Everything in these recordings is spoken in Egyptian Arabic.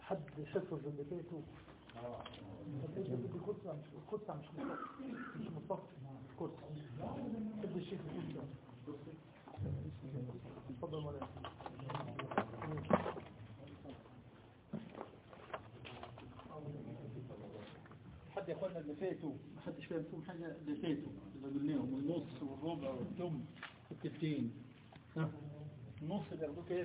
حد حفظ اللي فاتوا الكرسي مش الكرسي مش مصطفى مش مصطفى الكرسي حد الشيخ الكرسي اتفضل مولانا حد يا اخوانا اللي فاتوا ما حدش فاهم فيهم حاجه اللي فاتوا اللي قلناهم النص والربع والثمن والتلتين ها النص بياخدوه كام؟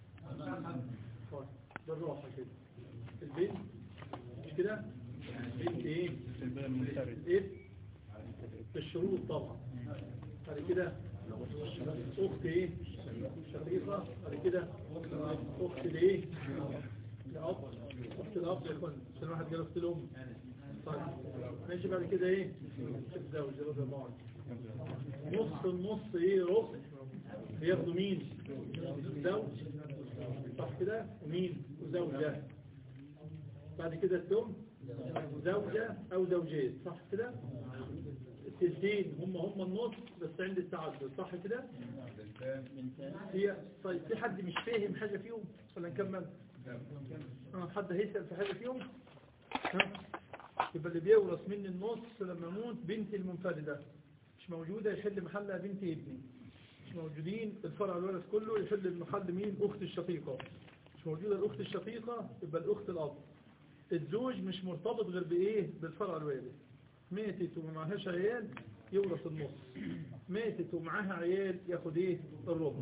بالراحه كده البيت مش كده؟ البيت ايه؟ ايه؟ بالشروط طبعا بعد كده اخت ايه؟ شقيقه بعد كده اخت لايه؟ لأب اخت الاب يا اخوان عشان واحد جاب اخت الام طيب ماشي بعد كده ايه الزوج رضي الله عنه نص النص ايه ربع بياخدوا مين زوج صح كده ومين وزوجة بعد كده الثم زوجة او زوجين صح كده التلتين هم هم النص بس عند التعدد صح كده هي طيب في حد مش فاهم حاجة فيهم ولا نكمل اه حد هيسأل في حاجة فيهم ها يبقى اللي بيورث مني النص لما اموت بنتي المنفردة مش موجودة يحل محلها بنت ابني مش موجودين الفرع الورث كله يحل المحل مين اخت الشقيقة مش موجودة الاخت الشقيقة يبقى الاخت الاب الزوج مش مرتبط غير بايه بالفرع الوارث ماتت وما معهاش عيال يورث النص ماتت ومعاها عيال ياخد ايه الربع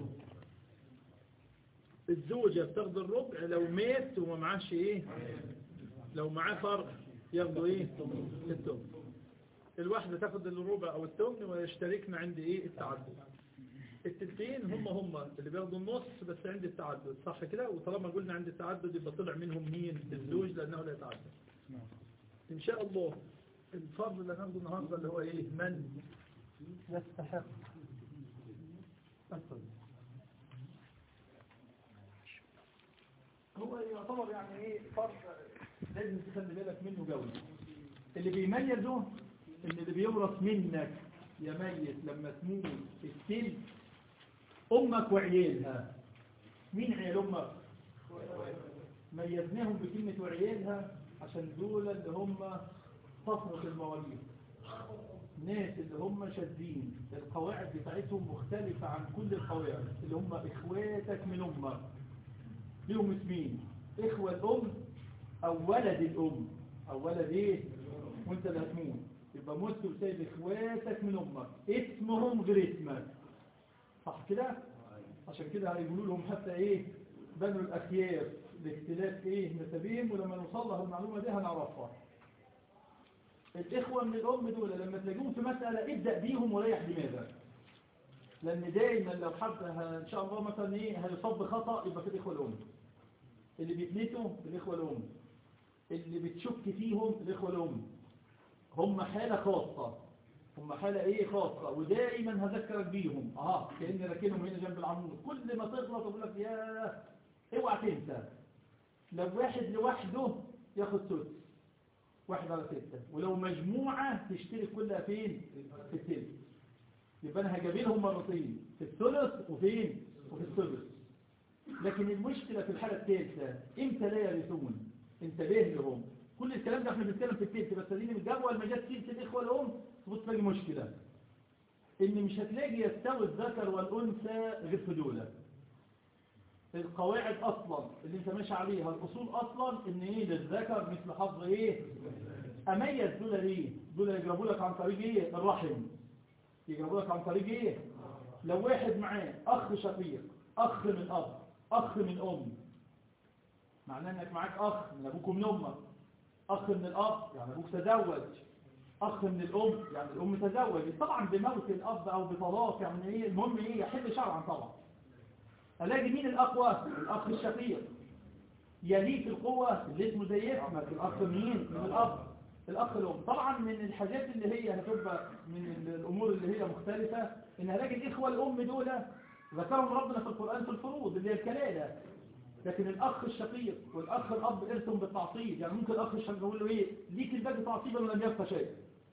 الزوجة بتاخد الربع لو مات وما معاش ايه لو معاه فرع ياخدوا ايه التمن الواحدة تاخد الربع او التمن ويشتركنا عند ايه التعدد التلتين هم هم اللي بياخدوا النص بس عند التعدد صح كده وطالما قلنا عند التعدد يبقى طلع منهم مين الزوج لانه لا يتعدد ان شاء الله الفرض اللي هناخده النهارده اللي هو ايه من يستحق أصل هو يعتبر يعني ايه فرض لازم تخلي بالك منه جوي اللي بيميزه ان اللي بيورث منك يا ميت لما تموت السلب امك وعيالها مين عيال امك ميزناهم بكلمة وعيالها عشان دول اللي هم صفرة المواليد ناس اللي هم شاذين القواعد بتاعتهم مختلفة عن كل القواعد اللي هم اخواتك من امك ليهم اسمين اخوة الام او ولد الام او ولد ايه وانت اللي هتموت يبقى مت وسايب اخواتك من امك اسمهم غير اسمك صح كده عشان كده هيقولوا لهم حتى ايه بنو الاخيار لاختلاف ايه نسبهم ولما نوصل لها المعلومه دي هنعرفها الاخوه من الام دول لما تلاقيهم في مساله ابدا بيهم وريح دماغك لان دايما لو حد ه- ان شاء الله مثلا ايه هيصاب بخطا يبقى في الاخوه الام اللي بيتنسوا الاخوه الام اللي بتشك فيهم الاخوه الام هم حالة خاصة هم حالة ايه خاصة ودائما هذكرك بيهم اه كأني راكنهم هنا جنب العمود كل ما تغلط اقول لك يا اوعى تنسى لو واحد لوحده ياخد سدس واحد على ستة ولو مجموعة تشترك كلها فين في الثلث يبقى انا هجابلهم مرتين في الثلث وفين وفي السدس لكن المشكلة في الحالة الثالثة امتى لا يرثون انتبه لهم كل الكلام ده احنا بنتكلم في التلت بس اديني الجدول لما جت سيره الاخوه الام تبص تلاقي مشكله ان مش هتلاقي يستوي الذكر والانثى غير في دول القواعد اصلا اللي انت ماشي عليها الاصول اصلا ان ايه للذكر مثل حظ ايه اميز دول ليه دول يجربوا لك عن طريق ايه الرحم يجربوا لك عن طريق ايه لو واحد معاه اخ شقيق اخ من اب اخ من ام معناه انك معاك اخ من ابوك ومن امك أخ من الأب يعني أبوك تزوج أخ من الأم يعني الأم تزوجت طبعا بموت الأب أو بطلاق يعني إيه المهم إيه يحل شرعا طبعا ألاقي مين الأقوى الأخ الشقيق يليه في القوة اللي اسمه زي اسمك الأخ مين من الأب الأخ الأم طبعا من الحاجات اللي هي هتبقى من الأمور اللي هي مختلفة إن هلاقي الإخوة الأم دول ذكرهم ربنا في القرآن في الفروض اللي هي الكلالة لكن الأخ الشقيق والأخ الأب إرثهم بالتعصيب يعني ممكن الأخ الشقيق يقول له إيه ليك الباقي تعصيبا ولم يبقى شيء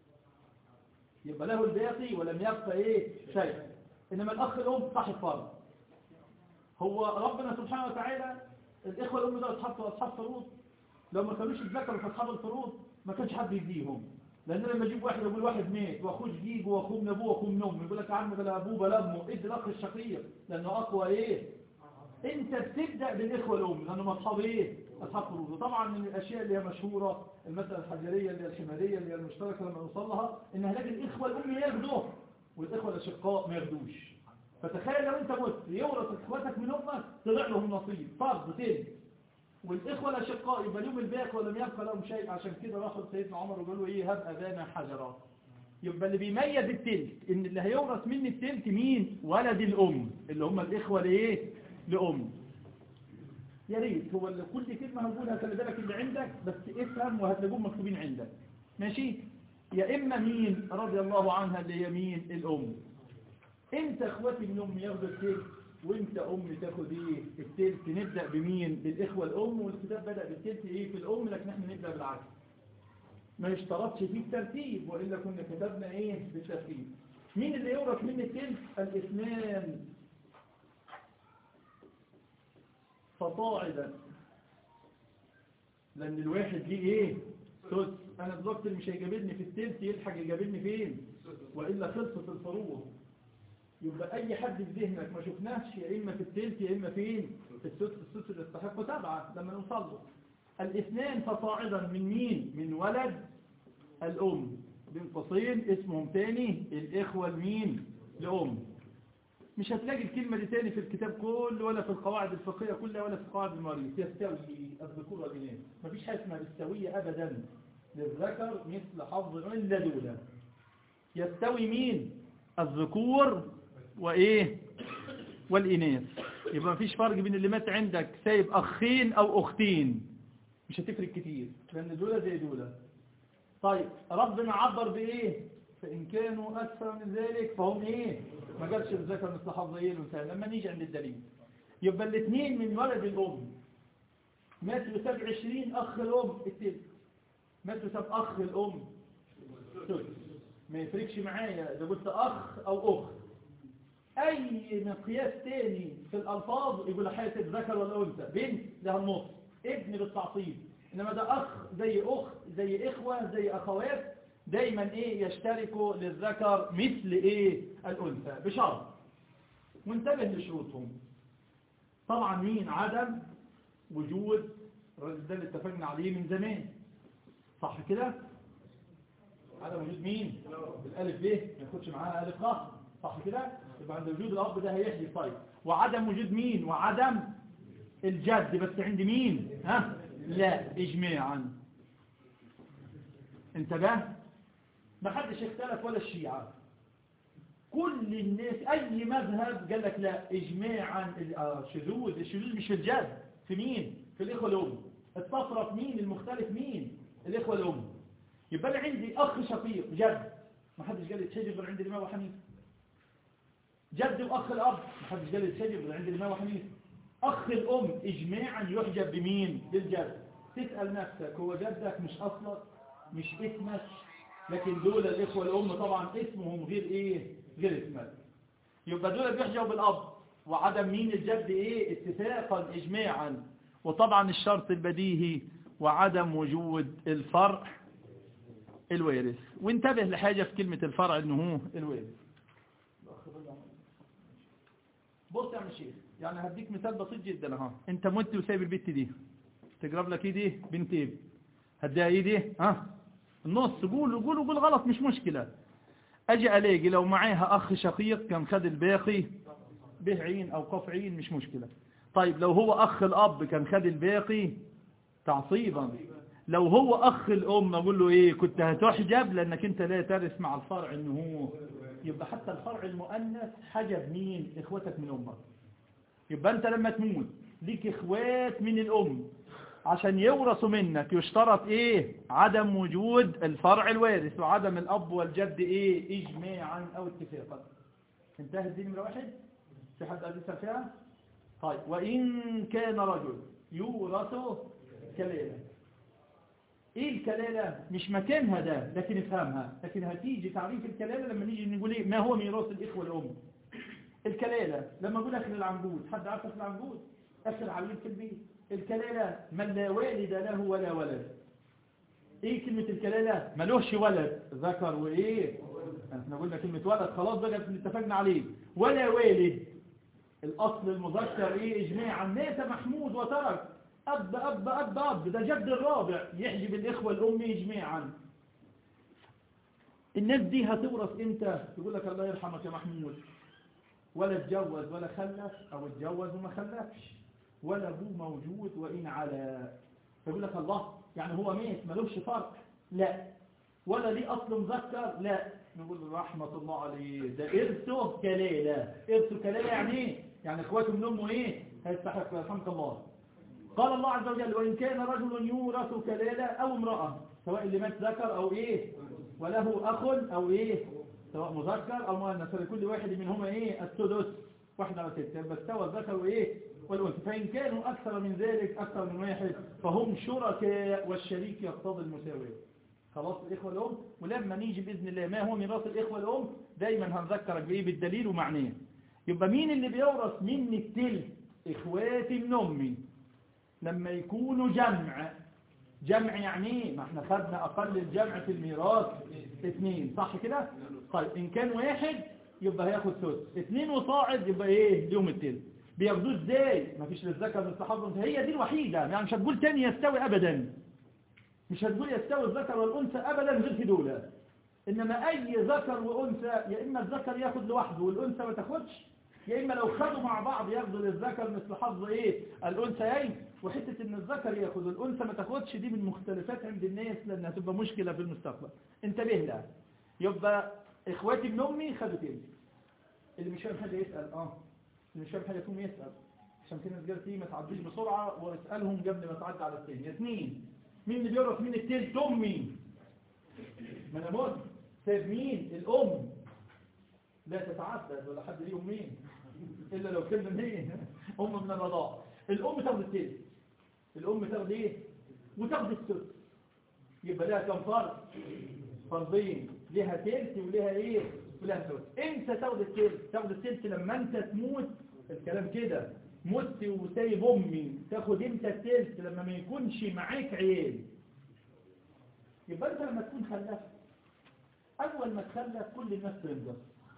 يبقى له الباقي ولم يبقى إيه شيء إنما الأخ الأم صاحب فرض هو ربنا سبحانه وتعالى الإخوة الأم دول أصحاب أصحاب فروض لو ما كانوش اتذكروا في اصحاب الفروض ما كانش حد يديهم لان لما اجيب واحد يقول واحد مات واخوه جديد واخوه من ابوه واخوه من امه يقول لك يا عم ده لا ابوه بلا امه ادي الاخ الشقيق لانه اقوى ايه انت بتبدا بالاخوه الام لانهم اصحاب ايه اصحاب فروض وطبعا من الاشياء اللي هي مشهوره المساله الحجريه اللي هي الحماريه اللي هي المشتركه لما نوصل لها ان هلاقي الاخوه الام ياخدوها والاخوه الاشقاء ما ياخدوش فتخيل لو انت مت يورث اخواتك من امك طلع لهم نصيب فرض تاني والإخوة الأشقاء يبقى لهم الباقي ولم يبقى لهم شيء عشان كده راحوا سيدنا عمر وقال له إيه هب أبانا حجرا يبقى اللي بيميز التلت إن اللي هيورث مني التلت مين ولد الأم اللي هم الإخوة لإيه لأم يا ريت هو اللي كل كلمة هقولها خلي بالك اللي عندك بس افهم وهتلاقوهم مكتوبين عندك ماشي يا إما مين رضي الله عنها اللي هي مين الأم انت اخواتي من أم ياخدوا التلت وانت ام تاخد ايه التلت نبدأ بمين بالاخوة الام والكتاب بدأ بالتلت ايه في الام لكن احنا نبدأ بالعكس ما يشترطش فيه الترتيب وإلا كنا كتبنا ايه بالترتيب مين اللي يورث من التلت الاثنان فصاعدا لان الواحد ليه ايه سدس انا دلوقتي مش هيجابلني في التلت يلحق يجابلني فين وإلا خلصت الفروض يبقى اي حد في ذهنك ما شفناهش يا اما في التلت يا اما فين في السدس السدس اللي يستحق سبعة لما نوصل له الاثنان فصاعدا من مين من ولد الام بين قوسين اسمهم تاني الاخوة المين لام مش هتلاقي الكلمة دي تاني في الكتاب كله ولا في القواعد الفقهية كلها ولا في قواعد المواريث يستوي الذكور والإناث مفيش حاجة اسمها بالسوية أبدا للذكر مثل حظ إلا دولة يستوي مين الذكور وإيه والإناث يبقى مفيش فرق بين اللي مات عندك سايب أخين أو أختين مش هتفرق كتير لأن دولة زي دولة طيب ربنا عبر بإيه فإن كانوا أكثر من ذلك فهم إيه ما قالش الذكر مثل حظين وسهل لما نيجي عند الدليل يبقى الاثنين من ولد الأم ماتوا سبع عشرين أخ الأم التلت ماتوا سب أخ الأم ثلث ما يفرقش معايا إذا قلت أخ أو أخت أي مقياس تاني في الألفاظ يقول حياة ذكر ولا أنثى بنت لها النص ابن بالتعصيب إنما ده أخ زي أخت زي إخوة زي أخوات دايما إيه يشتركوا للذكر مثل إيه الأنثى بشرط وانتبه لشروطهم طبعا مين عدم وجود الراجل ده اللي اتفقنا عليه من زمان صح كده عدم وجود مين الالف ليه ما ياخدش معاها الف خاص صح كده يبقى عند وجود الاب ده هيحدث طيب وعدم وجود مين وعدم الجد بس عند مين ها لا اجماعا انتبه ما حدش اختلف ولا الشيعة كل الناس اي مذهب قال لك لا اجماعا الشذوذ الشذوذ مش في الجد في مين في الاخوه الام الطفره مين المختلف مين الاخوه الام يبقى انا عندي اخ شقيق جد ما حدش قال يتشجر غير عند الامام وحنيفه جد واخ الاب ما حدش قال يتشجر غير عند الامام وحنيفه اخ الام اجماعا يحجب بمين بالجد تسال نفسك هو جدك مش اصلك مش اسمك لكن دول الاخوه الام طبعا اسمهم غير ايه غير اسمك يبقى دول بيحجبوا بالاب وعدم مين الجد ايه اتفاقا اجماعا وطبعا الشرط البديهي وعدم وجود الفرع الوارث وانتبه لحاجة في كلمة الفرع انه هو الوارث بص يا عم الشيخ يعني هديك مثال بسيط جدا اهو انت مت وسايب البت دي تقرب لك ايدي بنتين هديها ايدي ها النص قول قول قول غلط مش مشكلة اجي الاقي لو معاها اخ شقيق كان خد الباقي به عين او قف عين مش مشكلة طيب لو هو اخ الاب كان خد الباقي تعصيبا لو هو اخ الام اقول له ايه كنت هتحجب لانك انت لا ترث مع الفرع انه هو يبقى حتى الفرع المؤنث حجب مين اخوتك من امك يبقى انت لما تموت ليك اخوات من الام عشان يورثوا منك يشترط ايه عدم وجود الفرع الوارث وعدم الاب والجد ايه اجماعا او اتفاقا انتهت دي نمره واحد في حد قال لسه فيها طيب وان كان رجل يورث كلاله ايه الكلالة مش مكانها ده لكن افهمها لكن هتيجي تعريف الكلالة لما نيجي نقول ايه ما هو ميراث الاخوة الام الكلالة لما اقول اخر العنبود حد عارف اخر العنبود اخر عيل في البيت الكلالة من لا والد له ولا ولد ايه كلمة الكلالة ملوش ولد ذكر وايه احنا قلنا كلمة ولد خلاص بقى اتفقنا عليه ولا والد الاصل المذكر ايه اجماعا مات محمود وترك اب اب اب اب ده جد الرابع يحجب الاخوة الام اجماعا الناس دي هتورث امتى يقول لك الله يرحمك يا محمود ولا اتجوز ولا خلف او اتجوز وما خلفش ولا ابوه موجود وان على فيقول لك الله يعني هو ميت ملوش فرق لا ولا ليه اصل مذكر لا نقول رحمة الله عليه ده ارثه كلالة ارثه كلالة يعني ايه يعني اخواته من امه ايه هيستحق رحمة الله قال الله عز وجل وإن كان رجل يورث كلالة أو امرأة سواء اللي مات ذكر أو إيه وله أخ أو إيه سواء مذكر أو مؤنث فلكل واحد منهما إيه السدس واحدة وستة بس سوى الذكر وإيه والأنثى فإن كانوا أكثر من ذلك أكثر من واحد فهم شركاء والشريك يقتضي المساواة خلاص الإخوة الأم ولما نيجي بإذن الله ما هو ميراث الإخوة الأم دايما هنذكرك بإيه بالدليل ومعناه يبقى مين اللي بيورث مني التلت إخواتي من أمي لما يكونوا جمع جمع يعني ايه ما احنا خدنا اقل الجمع في الميراث اثنين صح كده طيب ان كان واحد يبقى هياخد ثلث اثنين وصاعد يبقى ايه اليوم التلت بياخدوه ازاي ما فيش للذكر مثل حظ هي دي الوحيده يعني مش هتقول تاني يستوي ابدا مش هتقول يستوي الذكر والانثى ابدا غير في دول انما اي ذكر وانثى يا اما الذكر ياخد لوحده والانثى ما تاخدش يا إما لو خدوا مع بعض ياخدوا للذكر مثل حظ إيه الأنثيين وحتة إن الذكر ياخد الأنثى ما تاخدش دي من مختلفات عند الناس لأنها تبقى مشكلة في المستقبل انتبه لها يبقى إخواتي ابن أمي خدوا تاني اللي مش فاهم حاجة يسأل آه اللي مش فاهم حاجة يقوم يسأل عشان كده الناس قالت ما تعديش بسرعة واسألهم قبل ما تعدي على التاني اثنين مين اللي بيعرف مين التالت أمي ما أنا قلت سيد مين الأم لا تتعدد ولا حد ليه أمين إلا لو كلمة مين أم من الرضاع الأم تاخد التالت الأم تاخد إيه وتاخد السدس يبقى لها كم فرض فرضين لها تلت ولها إيه ولها سدس امتى تاخد التلت تاخد التلت لما أنت تموت الكلام كده مت وسايب أمي تاخد امتى التلت لما ما يكونش معاك عيال يبقى أنت لما تكون خلفت أول ما تخلف كل الناس تنجح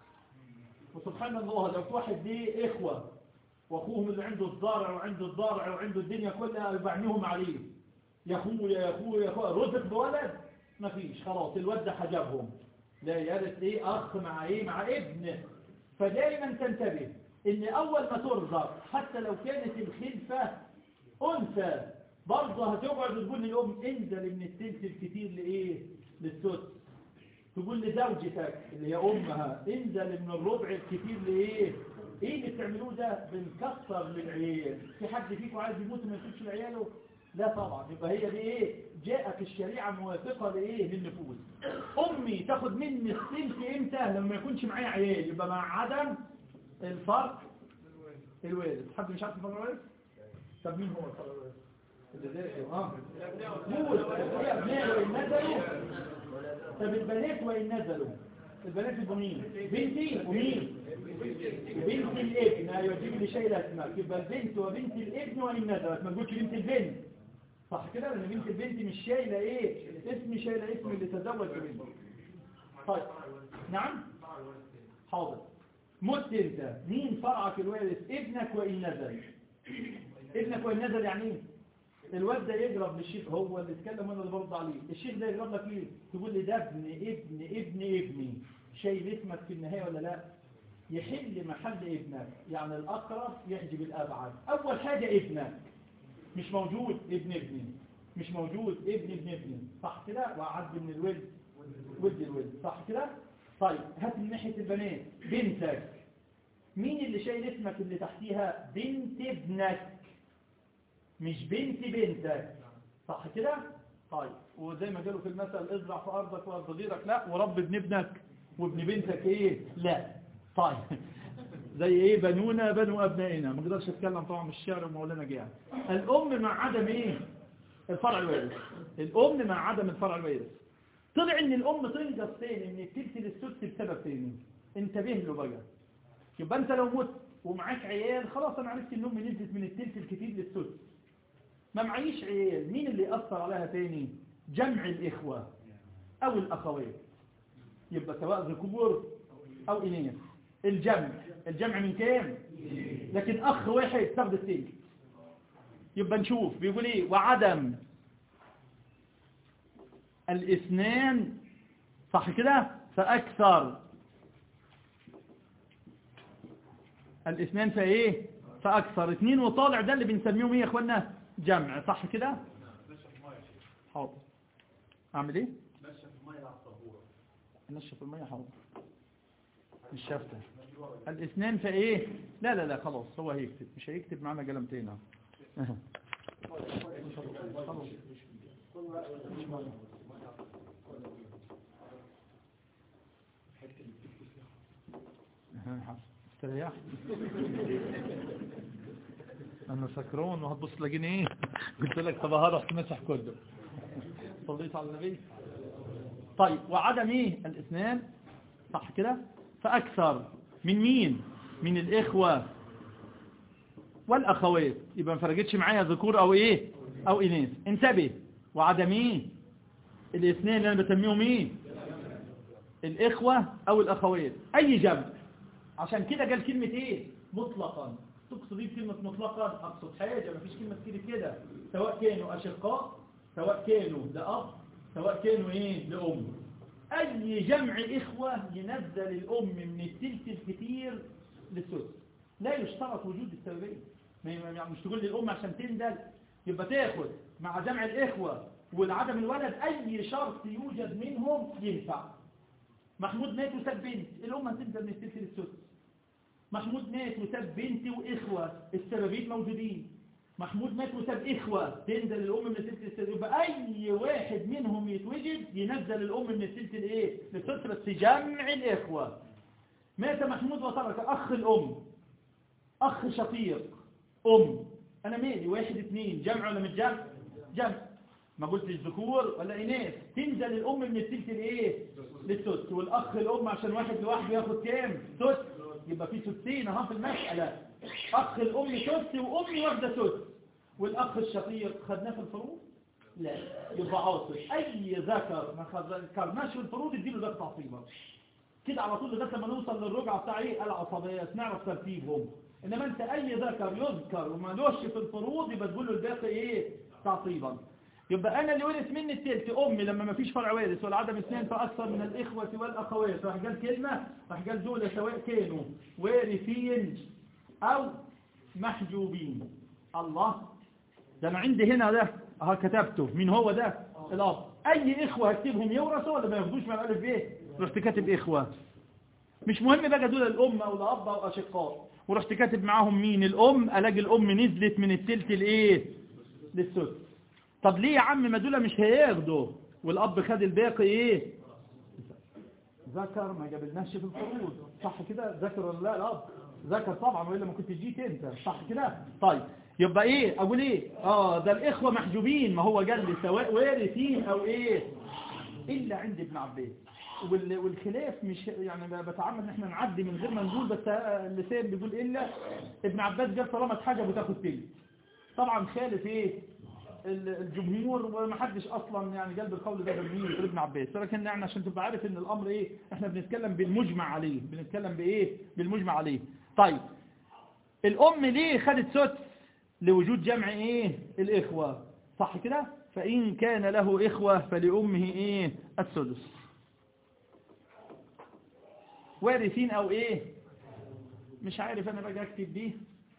وسبحان الله لو في واحد ليه إخوة وأخوهم اللي عنده الزارع وعنده الزارع وعنده الدنيا كلها يبعنيهم عليه يا أخويا يا أخويا يا أخويا رزق بولد ما فيش خلاص الواد ده حجبهم لا يرث إيه أخ مع إيه مع ابن فدائما تنتبه إن أول ما ترزق حتى لو كانت الخلفة أنثى برضه هتقعد وتقول للأم انزل من التلت الكتير لإيه للسدس تقول لزوجتك اللي هي أمها انزل من الربع الكتير لإيه إيه اللي بتعملوه ده بنكسر للعيال في حد فيكم عايز يموت ما يموتش لعياله لا طبعا يبقى هي دي إيه جاءت الشريعة موافقة لإيه للنفوذ أمي تاخد مني السلك إمتى لما يكونش معايا عيال يبقى مع عدم الفرق الوالد حد مش عارف الفرق الوالد طب مين هو الفرق الوالد اللي زي اه قول يا ابناء وإن نزلوا طب البنات وإن نزلوا البنات يبقوا مين بنتي ومين بنت الابن ايوه جيب لي شيء اسمك يبقى البنت وبنت الابن وإن نزلت ما تقولش بنت البنت صح كده لان بنت البنت مش شايله ايه اسم شايله اسم اللي تزوج بنت طيب نعم حاضر مت انت مين فرعك الوارث ابنك وإن نزل ابنك وإن نزل يعني ايه الواد ده يجرب للشيخ هو اللي اتكلم وانا اللي برد عليه الشيخ ده يجرب لك ليه تقول لي ده ابن ابن ابن ابني شايل اسمك في النهايه ولا لا يحل محل ابنك يعني الاقرب يحجب الابعد اول حاجه ابنك مش موجود ابن ابني مش موجود ابن ابن ابني صح كده وعد من الولد ولد الولد صح كده طيب هات من ناحيه البنات بنتك مين اللي شايل اسمك اللي تحتيها بنت ابنك مش بنت بنتك صح كده طيب وزي ما قالوا في المثل ازرع في ارضك وارض غيرك لا ورب ابن ابنك وابن بنتك ايه لا طيب زي ايه بنونا بنو ابنائنا ما اقدرش اتكلم طبعا من الشعر ومولانا جاي الام مع عدم ايه الفرع الوارث الام مع عدم الفرع الوارث طلع ان الام تنقص تاني ان التلت للسدس بسبب تاني انتبه له بقى يبقى انت لو مت ومعاك عيال خلاص انا عرفت ان امي نزلت من التلت الكتير للسدس ما معيش عيال مين اللي يأثر عليها تاني جمع الإخوة أو الأخوات يبقى سواء ذكور أو إناث الجمع الجمع من كام لكن أخ واحد تاخد التلت يبقى نشوف بيقول ايه وعدم الاثنان صح كده فأكثر الاثنان فايه فأكثر اثنين وطالع ده اللي بنسميهم ايه يا اخوانا جمع صح كده حاضر اعمل ايه نشف المية حاضر مش شافته الاثنان فايه لا لا لا خلاص هو هيكتب مش هيكتب معانا قلمتين اهو خلاص. أها، حسن. استريح انا سكران وهتبص تلاقيني ايه قلت لك طب هروح تمسح كله صليت على النبي طيب وعدم ايه الاثنان صح كده فاكثر من مين من الاخوه والاخوات يبقى ما فرقتش معايا ذكور او ايه او اناث انتبه وعدم ايه الاثنين اللي انا بسميهم ايه الاخوه او الاخوات اي جمع عشان كده قال كلمه ايه مطلقا تقصد ايه كلمه مطلقا اقصد حاجه ما فيش كلمه كتير كده سواء كانوا اشقاء سواء كانوا لاب سواء كانوا ايه لام اي جمع اخوه ينزل الام من التلت الكتير للسدس لا يشترط وجود السببين ما- ما- يعني مش تقول لي الام عشان تندل يبقى تاخد مع جمع الاخوه والعدم الولد اي شرط يوجد منهم ينفع محمود مات وساب بنت الام هتنزل من التلت للسدس محمود مات وساب بنت واخوه السببين موجودين محمود مات وساب إخوة تنزل الأم من السلسلة للسلسلة يبقى أي واحد منهم يتوجد ينزل الأم من السلسلة لإيه؟ للسلسلة بس جمع الإخوة مات محمود وترك أخ الأم أخ شقيق أم أنا مالي واحد اثنين جمع ولا مش جمع؟ جمع ما قلتش ذكور ولا إناث تنزل الأم من السلسلة لإيه؟ للسدس والأخ الأم عشان واحد لوحده ياخد كام؟ سدس يبقى في سدسين اهو في المسألة أخ الأم سدس وأمي واخدة سدس والأخ الشقيق خدناه في الفروض لا يبقى عاصر أي ذكر ما ذكرناش في الفروض اديله ده تعصيبا كده على طول لغايه لما نوصل للرجعة بتاع ايه العصبيات نعرف ترتيبهم انما انت اي ذكر يذكر وما لوش في الفروض يبقى تقول له الباقي ايه تعصيبا يبقى انا اللي ورث مني التلت امي لما ما فيش فرع وارث ولا عدم اثنين فاكثر من الاخوه والاخوات راح قال كلمه راح قال دول سواء كانوا وارثين او محجوبين الله ده انا عندي هنا ده اه كتبته مين هو ده الاب اي اخوه هكتبهم يورثوا ولا ما ياخدوش من الالف بايه رحت كاتب اخوه مش مهم بقى دول الام او الاب او اشقاء ورحت كاتب معاهم مين الام الاقي الام نزلت من التلت لايه للسدس طب ليه يا عم ما دول مش هياخدوا والاب خد الباقي ايه ذكر ما جابلناش في الفروض صح كده ذكر ولا لا الاب ذكر طبعا والا ما كنت جيت انت صح كده طيب يبقى ايه اقول ايه اه ده الاخوه محجوبين ما هو قال لي سواء وارثين او ايه الا عند ابن عباس وال- والخلاف مش يعني ب- بتعمد ان احنا نعدي من غير ما نقول بس آه، اللسان بيقول الا ابن عباس قال طالما اتحجب وتاخد تلت طبعا خالف ايه ال- الجمهور ومحدش اصلا يعني قال بالقول ده بالمين غير ابن عباس ولكن يعني عشان تبقى عارف ان الامر ايه احنا بنتكلم بالمجمع عليه بنتكلم بايه بالمجمع عليه طيب الام ليه خدت سدس لوجود جمع ايه الاخوة صح كده فان كان له اخوة فلامه ايه السدس وارثين او ايه مش عارف انا بقى اكتب دي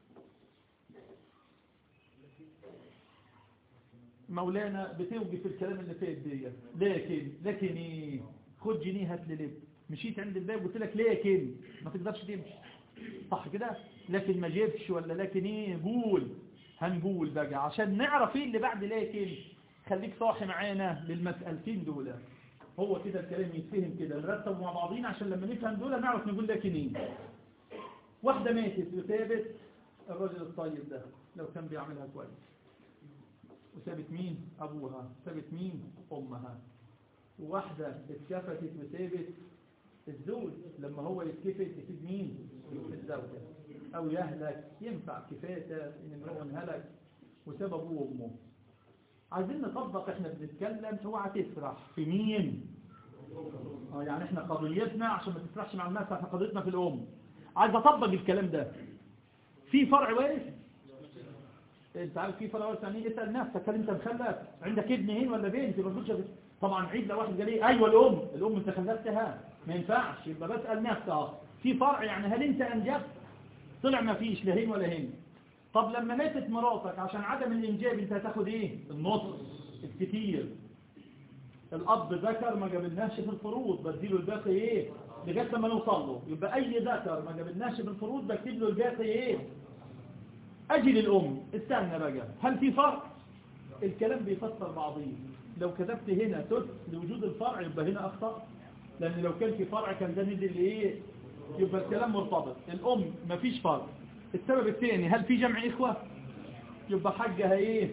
مولانا بتوقف الكلام اللي فات دي لكن لكن ايه خد جنيه هات لي لب مشيت عند الباب قلت لك لكن ما تقدرش تمشي صح كده لكن ما جبش ولا لكن ايه قول هنقول بقى عشان نعرف ايه اللي بعد لكن خليك صاحي معانا للمسألتين دول هو كده الكلام يتفهم كده نرتب مع بعضين عشان لما نفهم دول نعرف نقول لكن ايه واحدة ماتت وثابت الراجل الطيب ده لو كان بيعملها كويس وسابت مين أبوها سابت مين أمها وواحدة اتكفتت وسابت الزوج لما هو يتكفت يسيب مين الزوجة أو يهلك ينفع كفاية إن امرؤ هلك وسبب أبوه وأمه عايزين نطبق احنا بنتكلم اوعى تسرح في مين اه يعني احنا قضيتنا عشان ما تسرحش مع الناس احنا قضيتنا في الام عايز اطبق الكلام ده في فرع وارث انت عارف في فرع وارث يعني ايه اسال نفسك هل انت مخلف عندك ابن هين ولا بنت ما تقولش طبعا عيد لو واحد قال لي ايوه الام الام انت خلفتها ما ينفعش يبقى بسال نفسي اه في فرع يعني هل انت انجبت طلع ما فيش لا هين ولا هين طب لما ماتت مراتك عشان عدم الانجاب انت هتاخد ايه النص الكتير الاب ذكر ما جابلناش في الفروض بديله الباقي ايه لغايه لما نوصل له يبقى اي ذكر ما جابلناش في الفروض بكتب له الباقي ايه اجي للام استنى بقى هل في فرق الكلام بيفسر بعضيه لو كتبت هنا تس لوجود الفرع يبقى هنا اخطا لان لو كان في فرع كان ده ندي لايه يبقى الكلام مرتبط الام مفيش فرق السبب الثاني هل في جمع إخوة يبقى حجها إيه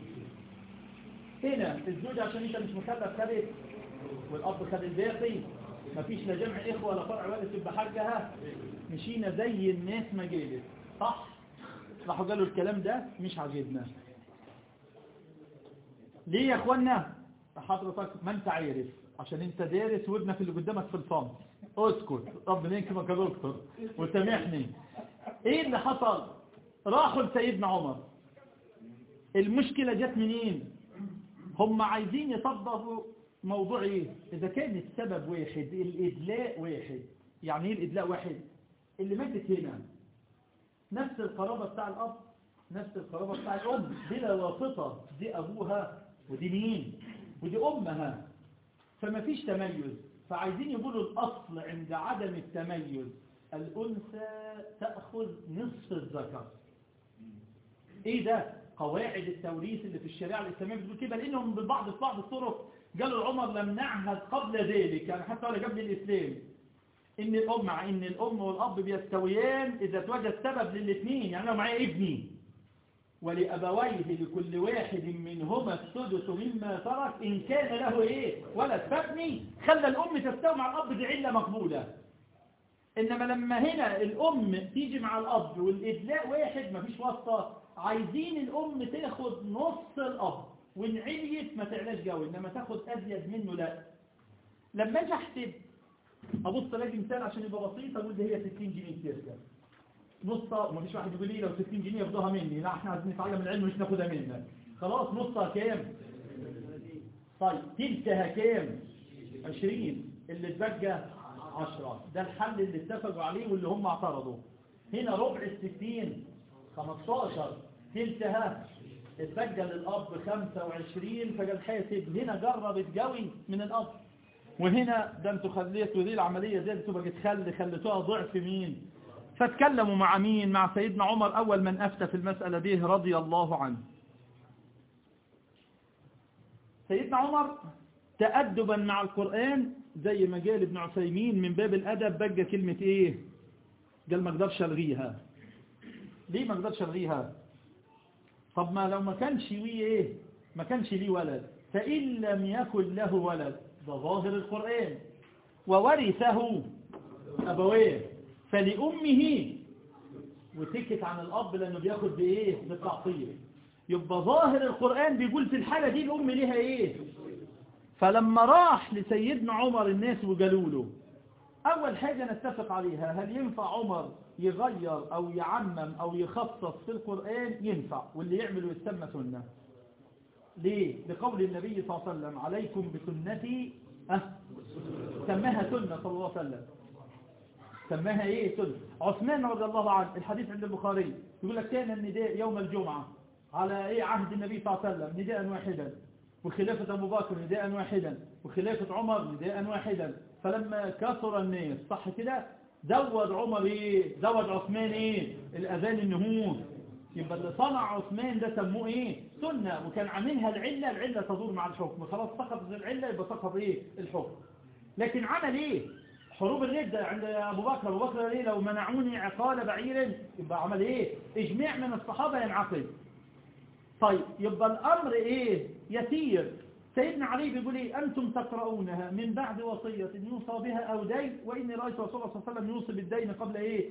هنا الزوج عشان انت مش مخلف خدت والأب خد الباقي مفيش لا جمع إخوة ولا فرع وارث يبقى حجها مشينا زي الناس ما جابت صح راحوا قالوا الكلام ده مش عاجبنا ليه يا اخوانا حضرتك ما انت عارف عشان انت دارس وابنك اللي قدامك في الصمت اسكت ربنا يكرمك يا دكتور وسامحني ايه اللي حصل راحوا لسيدنا عمر المشكلة جت منين هم عايزين يطبقوا موضوع ايه اذا كان السبب واحد الادلاء واحد يعني ايه الادلاء واحد اللي ماتت هنا نفس القرابة بتاع الاب نفس القرابة بتاع الام بلا واسطة دي ابوها ودي مين ودي امها فما فيش تميز فعايزين يقولوا الاصل عند عدم التميز الأنثى تأخذ نصف الذكر إيه ده؟ قواعد التوريث اللي في الشريعة الإسلامية بتقول كده لأنهم ببعض في بعض الطرق قالوا عمر لم نعهد قبل ذلك يعني حتى ولا قبل الإسلام إن الأم مع إن الأم والأب بيستويان إذا توجد سبب للاثنين يعني لو معايا ابني ولأبويه لكل واحد منهما السدس مما ترك إن كان له إيه ولد فابني خلى الأم تستوي مع الأب دي علة مقبولة إنما لما هنا الأم تيجي مع الأب والإدلاء واحد مفيش واسطة عايزين الأم تاخد نص الأب وإن عليت ما تعلاش جوي إنما تاخد أزيد منه لا لما أجي أحسب أبص ألاقي مثال عشان يبقى بسيط أقول دي هي 60 جنيه تركة نصها ومفيش واحد يقول لي لو 60 جنيه ياخدوها مني لا احنا عايزين نتعلم العلم مش ناخدها منك خلاص نصها كام طيب تلتها كام 20 اللي اتبقى 10 ده الحل اللي اتفقوا عليه واللي هم اعترضوا هنا ربع الستين 15 تلتها اتبقى للأب 25 فقال حاسب هنا جربت قوي من الأب وهنا ده انتوا خليتوا دي العملية زي انتوا بقت خل خليتوها ضعف مين فاتكلموا مع مين مع سيدنا عمر أول من أفتى في المسألة دي رضي الله عنه سيدنا عمر تأدبا مع القرآن زي ما قال ابن عثيمين من باب الأدب بقى كلمة ايه قال ما اقدرش الغيها ليه ما اقدرش الغيها طب ما لو ما كانش ليه ايه ما كانش ليه ولد فإن لم يكن له ولد ده ظاهر القرآن وورثه أبويه فلأمه وتكت عن الأب لأنه بياخد بإيه بالتعطيل يبقى ظاهر القرآن بيقول في الحالة دي الأم ليها إيه فلما راح لسيدنا عمر الناس وقالوا له أول حاجة نتفق عليها هل ينفع عمر يغير أو يعمم أو يخصص في القرآن ينفع واللي يعمله يسمى سنة ليه؟ لقول النبي صلى الله عليه وسلم عليكم بسنتي أه سماها سنة صلى الله عليه وسلم سماها ايه سنة عثمان رضي الله عنه الحديث عند البخاري يقول لك كان النداء يوم الجمعة على ايه عهد النبي صلى الله عليه وسلم نداء واحدا وخلافة أبو بكر نداء واحدا وخلافة عمر نداء واحدا فلما كثر الناس صح كده زود عمر ايه زود عثمان ايه الأذان النهوض يبقى اللي صنع عثمان ده سموه ايه سنة وكان عاملها العلة العلة تدور مع الحكم خلاص سقطت العلة يبقى سقط ايه الحكم لكن عمل ايه حروب الردة عند أبو بكر أبو بكر ليه لو منعوني عقال بعير يبقى عمل ايه اجماع من الصحابة ينعقد طيب يبقى الأمر ايه يسير سيدنا علي بيقول ايه أنتم تقرؤونها من بعد وصية يوصى بها أو دين وإني رأيت رسول الله صلى الله عليه وسلم يوصي بالدين قبل ايه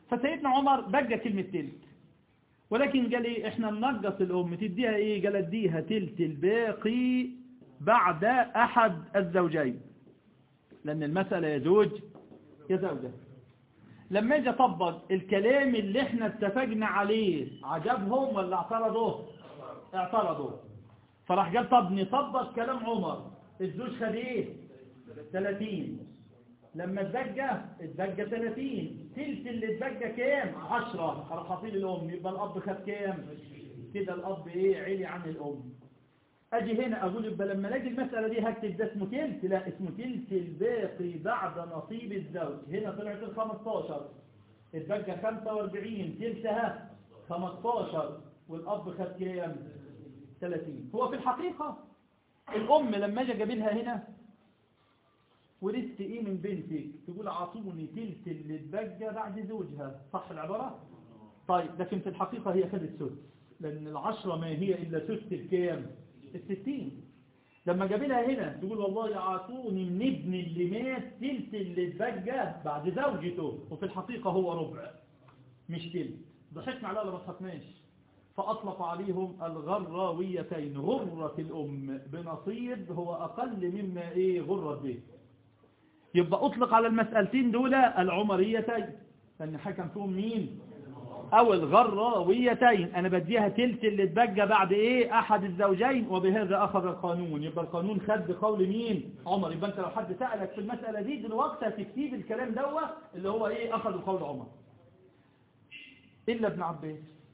فسيدنا عمر بقى كلمة تلت ولكن قال ايه احنا ننقص الام تديها ايه قال اديها تلت الباقي بعد احد الزوجين لان المسألة يا زوج يا زوجة لما اجي اطبق الكلام اللي احنا اتفقنا عليه عجبهم ولا اعترضوا اعترضوا فراح قال طب نطبق كلام عمر الزوج خد ايه 30 لما اتبقى اتبقى 30 تلت اللي اتبقى كام 10 راح حاطين الام يبقى الاب خد كام كده الاب ايه علي عن الام اجي هنا اقول يبقى لما الاقي المسألة دي هكتب ده اسمه تلت لا اسمه تلت الباقي بعد نصيب الزوج هنا طلعت ال 15 اتبقى 45 تلتها 15 والاب خد كام 30 هو في الحقيقة الام لما اجي اجيبها هنا ورثت ايه من بنتك تقول اعطوني تلت اللي اتبقى بعد زوجها صح العبارة طيب لكن في الحقيقة هي خدت سدس لان العشرة ما هي الا سدس الكام الستين لما جابلها هنا تقول والله اعطوني من ابن اللي مات تلت اللي اتبقى بعد زوجته وفي الحقيقة هو ربع مش تلت ضحكنا عليها ولا ما ضحكناش فأطلق عليهم الغراويتين غرة الأم بنصيب هو أقل مما إيه غرة به يبقى أطلق على المسألتين دول العمريتين لأن حكم فيهم مين أو الغراويتين أنا بديها تلت اللي اتبقى بعد إيه أحد الزوجين وبهذا أخذ القانون يبقى القانون خد بقول مين عمر يبقى أنت لو حد سألك في المسألة دي دلوقتي هتكتيب الكلام دوت اللي هو إيه أخذ بقول عمر إلا ابن عباس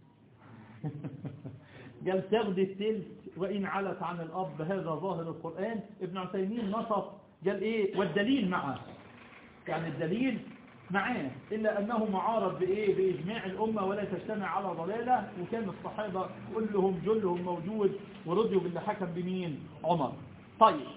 قال تغدي التلت وإن علت عن الأب هذا ظاهر القرآن ابن عثيمين نصف قال إيه والدليل معه يعني الدليل معاه إلا أنه معارض بإيه بإجماع الأمة ولا تجتمع على ضلالة وكان الصحابة كلهم جلهم موجود ورضيوا باللي حكم بمين عمر طيب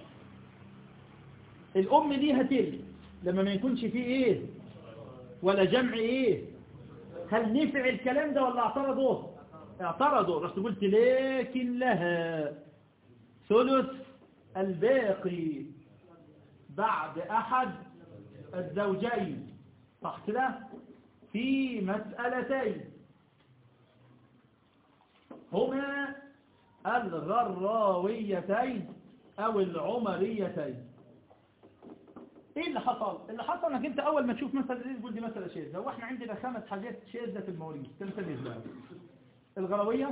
الأم ليها تلت لما ما يكونش فيه إيه ولا جمع إيه هل نفع الكلام ده ولا اعترضوا اعترضوا رحت قلت لكن لها ثلث الباقي بعد أحد الزوجين صح كده في مسألتين هما الغراويتين أو العمريتين ايه اللي حصل اللي حصل انك انت اول ما تشوف مسألة دي تقول دي مسألة شاذة هو احنا عندنا خمس حاجات شاذة في المواريث تنسى ازاي الغروية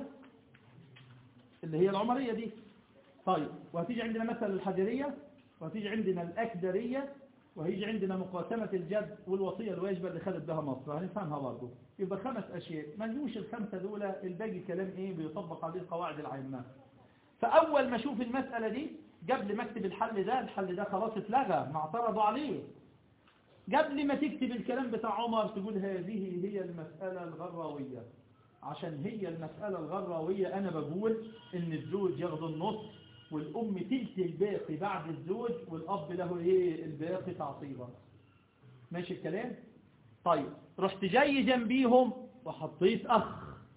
اللي هي العمرية دي طيب وهتيجي عندنا مثلا الحجرية وهتيجي عندنا الأكدرية وهيجي عندنا مقاسمة الجد والوصية الواجبة اللي خدت بها مصر هنفهمها برضه يبقى خمس أشياء ما نجوش الخمسة دول الباقي كلام إيه بيطبق عليه القواعد العامة فأول ما أشوف المسألة دي قبل ما اكتب الحل ده الحل ده خلاص اتلغى ما اعترضوا عليه قبل ما تكتب الكلام بتاع عمر تقول هذه هي المسألة الغراوية عشان هي المسألة الغراوية أنا بقول إن الزوج ياخد النص والأم تلت الباقي بعد الزوج والأب له إيه الباقي تعصيبا ماشي الكلام طيب رحت جاي جنبيهم وحطيت أخ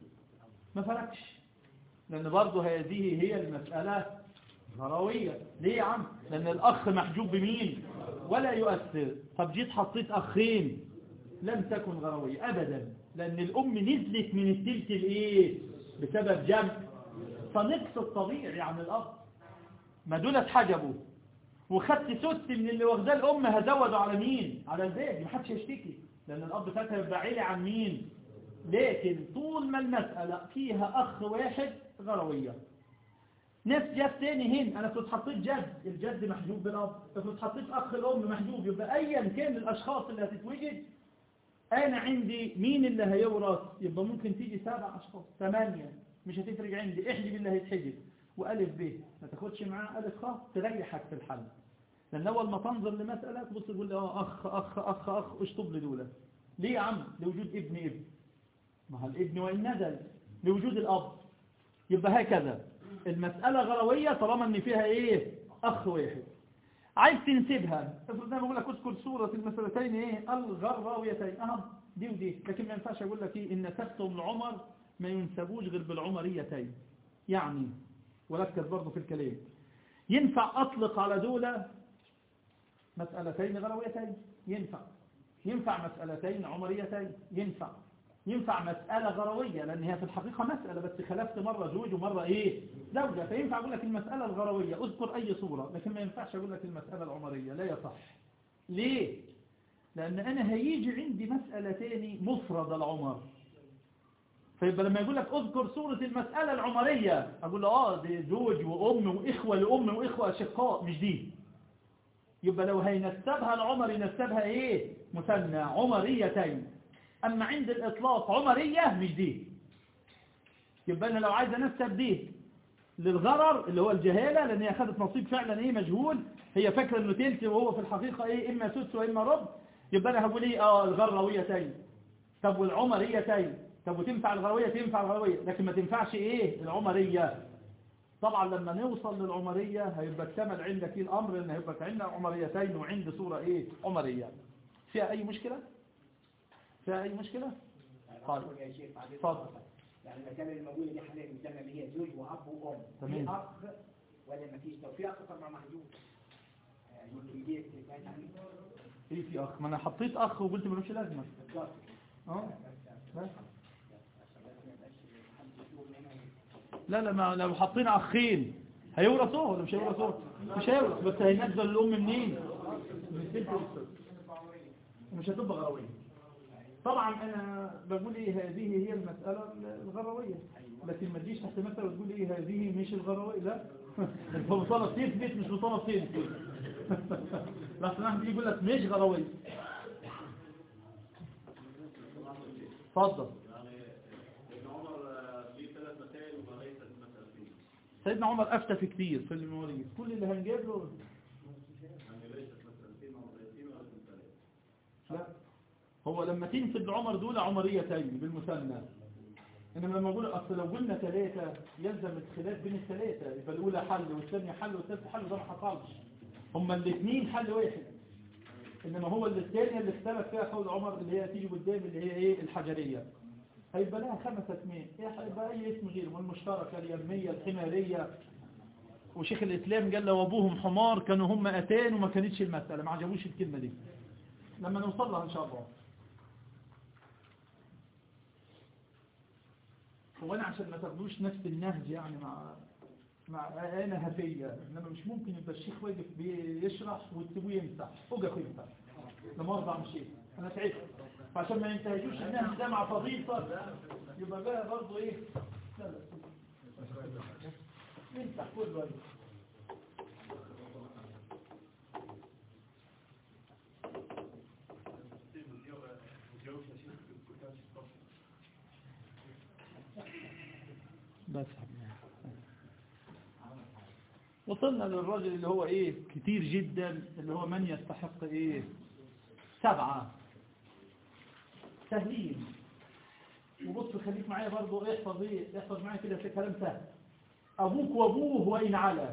ما فرقش لأن برضه هذه هي المسألة غروية ليه يا عم لأن الأخ محجوب بمين ولا يؤثر طب جيت حطيت أخين لم تكن غروية أبدا لأن الأم نزلت من التلت الإيه بسبب جمع فنقص الطبيعي عن الأب ما دول اتحجبوا وخدت سدس من اللي واخداه الأم هزودوا على مين على البيت محدش يشتكي لأن الأب ساعتها يبقى عيلي عن مين لكن طول ما المسألة فيها أخ واحد غروية ناس جت تاني هنا أنا كنت حطيت جد الجد محجوب بالأب كنت حطيت أخ الأم محجوب يبقى أيا كان الأشخاص اللي هتتوجد أنا عندي مين اللي هيورث يبقى ممكن تيجي سبع أشخاص ثمانية مش هتفرق عندي احجب اللي هيتحجب وألف ب ما تاخدش معاه ألف خ تريحك في الحل لأن أول ما تنظر لمسألة تبص تقول لي اه أخ أخ أخ أخ اشطب لي دولة ليه يا عم لوجود ابن ابن ما هو الابن وإن نزل لوجود الأب يبقى هكذا المسألة غروية طالما ان فيها ايه اخ واحد عايز تنسبها افرض انا بقول لك اذكر صورة المسألتين ايه الغراويتين اهم دي ودي لكن ما ينفعش اقول لك ايه ان نسبتهم لعمر ما ينسبوش غير بالعمريتين يعني وركز برضه في الكلام ينفع اطلق على دولة مسألتين غرويتين ينفع ينفع مسألتين عمريتين ينفع ينفع مسألة غروية لأن هي في الحقيقة مسألة بس خلفت مرة زوج ومرة إيه زوجة فينفع أقول لك المسألة الغروية أذكر أي صورة لكن ما ينفعش أقول لك المسألة العمرية لا يصح ليه لأن أنا هيجي عندي مسألة تاني مفرد العمر فيبقى لما يقول لك اذكر صورة المسألة العمرية أقول له آه دي زوج وأم وإخوة لأم وإخوة أشقاء مش دي يبقى لو هينسبها العمر ينسبها إيه مثنى عمريتين أما عند الإطلاق عمرية مش دي يبقى أنا لو عايز أنسب دي للغرر اللي هو الجهالة لأن هي أخذت نصيب فعلا إيه مجهول هي فاكرة إنه تلت وهو في الحقيقة إيه إما سدس وإما ربع يبقى أنا هقول إيه آه الغرويتين طب والعمريتين طب وتنفع الغروية تنفع الغروية لكن ما تنفعش إيه العمرية طبعا لما نوصل للعمرية هيبقى اكتمل عندك إيه الأمر إن هيبقى عندنا عمريتين وعند صورة إيه عمرية فيها أي مشكلة؟ فيها أي مشكلة؟ طيب يا شيخ بعد اتفضل. يعني المسألة الموجودة دي حاليا المسألة اللي هي زوج وأب وأم تمام. في أخ ولا ما فيش لو في أخ طبعا محدود يعني يمكن دي تبقى يعني ايه في اخ ما انا حطيت اخ وقلت ملوش لازمه بالظبط اه بس. عشان بس ما يبقاش حد يشوف منها لا لا ما لو حطينا اخين هيورثوا ولا مش هيورثوا مش هيورث بس هينزل الام منين من البنت والست مش هتبقى غرويه طبعا انا بقول ايه هذه هي المساله الغرويه لكن ما تجيش تحت مثلا وتقول ايه هذه مش الغرويه لا انت مطالب تثبت مش مطالب تثبت لحسن واحد يجي يقول لك مش غرويه اتفضل سيدنا عمر أفتى في كتير في المواريث كل اللي هنجيب له لا هو لما تنسب لعمر دول عمريتين بالمثنى انما لما اقول اصل لو قلنا ثلاثة يلزم الخلاف بين الثلاثة يبقى الاولى حل والثانية حل والثالثة حل ده ما حصلش هما الاثنين حل واحد انما هو اللي الثانية اللي اختلف فيها قول عمر اللي هي تيجي قدام اللي هي ايه الحجرية هيبقى لها خمسة اسمين إيه هيبقى اي اسم غيره المشتركة اليمية الحمارية وشيخ الاسلام قال لو ابوهم حمار كانوا هم اتان وما كانتش المسألة ما عجبوش الكلمة دي لما نوصل لها ان شاء الله هو انا عشان ما تاخدوش نفس النهج يعني مع مع انا هفيه انما مش ممكن يبقى الشيخ واقف بيشرح وتسيبوه يمسح وقف يمسح لما ارضى عن الشيخ انا تعبت فعشان ما ينتهجوش النهج ده مع فضيلة يبقى بقى برضه ايه لا لا يمسح كل وقت بس وصلنا للراجل اللي هو ايه كتير جدا اللي هو من يستحق ايه سبعة سهلين وبص خليك معايا برضو احفظ ايه احفظ معايا كده في كلام سهل ابوك وابوه وان على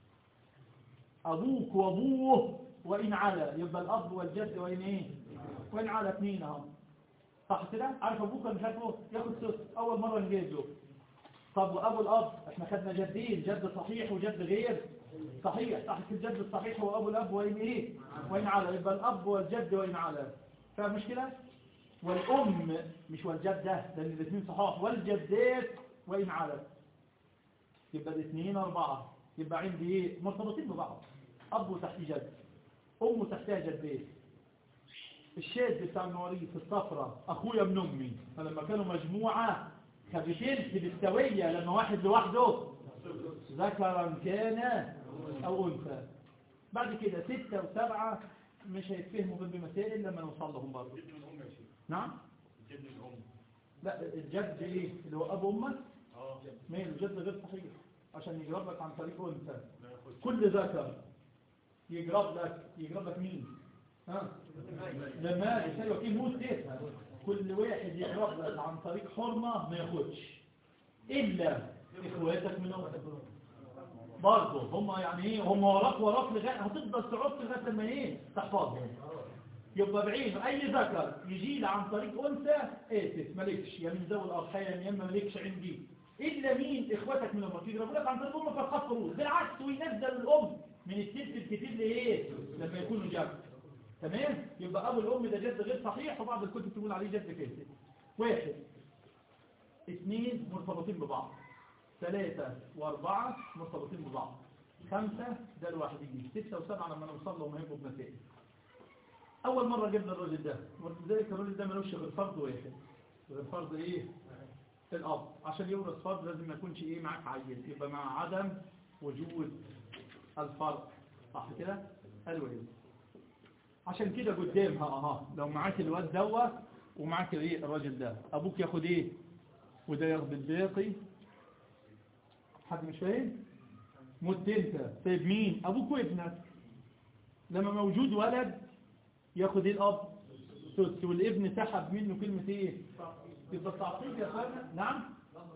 ابوك وابوه وان على يبقى الاب والجد وان ايه وان على اثنين اهو صح كده عارف ابوك ولا مش عارفه ياخد ست اول مره نجيزه طب وابو الاب احنا خدنا جدين جد صحيح وجد غير صحيح صح الجد الصحيح هو ابو الاب وين ايه وين على يبقى الاب والجد وين على فاهم مشكله والام مش والجده لان الاثنين صحاح والجدات وين على يبقى الاثنين اربعه يبقى عندي ايه مرتبطين ببعض اب تحت جد ام تحتها جدين الشاذ بتاع المواريث الصفرة اخويا من امي فلما كانوا مجموعه كبتلت بالسوية لما واحد لوحده ذكرا كان أو أنثى بعد كده ستة وسبعة مش هيتفهموا بالمسائل لما نوصل لهم برضه نعم لا الجد ايه اللي هو ابو امك مين الجد غير صحيح عشان يجرب لك عن طريق انثى كل ذكر يجرب لك يجرب لك مين ها لما يسأل وكيل موت تسأل كل واحد يجرب لك عن طريق حرمة ما ياخدش إلا إخواتك من أمك برضه هم يعني ايه هم وراك وراك لغاية هتفضل تعود لغاية لما ايه تحفظهم يبقى بعيد اي ذكر يجي لي عن طريق انثى اسف مالكش يا من ذوي الارحام يا اما مالكش عندي الا مين اخواتك من امك يضربوا لك عن طريق امك فتخاف فروض بالعكس وينزل الام من التلت الكتير لايه لما يكونوا جنب تمام يبقى ابو الام ده جد غير صحيح وبعض الكتب تقول عليه جد فاسد واحد اثنين مرتبطين ببعض ثلاثة واربعة مرتبطين ببعض خمسة ده الواحدين ستة وسبعة لما نوصل لهم هيبقوا بمسائل أول مرة جبنا الراجل ده ولذلك الراجل ده ملوش غير فرض واحد غير فرض إيه؟ الأب عشان يورث فرض لازم ما يكونش إيه معاك عيل يبقى مع عدم وجود الفرض صح كده؟ حلو كده عشان كده قدامها اها لو معاك الواد دوت ومعاك ايه الراجل ده ابوك ياخد ايه وده ياخد الباقي حد مش فاهم مت انت طيب مين ابوك وابنك لما موجود ولد ياخد ايه الاب سدس والابن سحب منه كلمة ايه يبقى التعطيل يا اخوانا نعم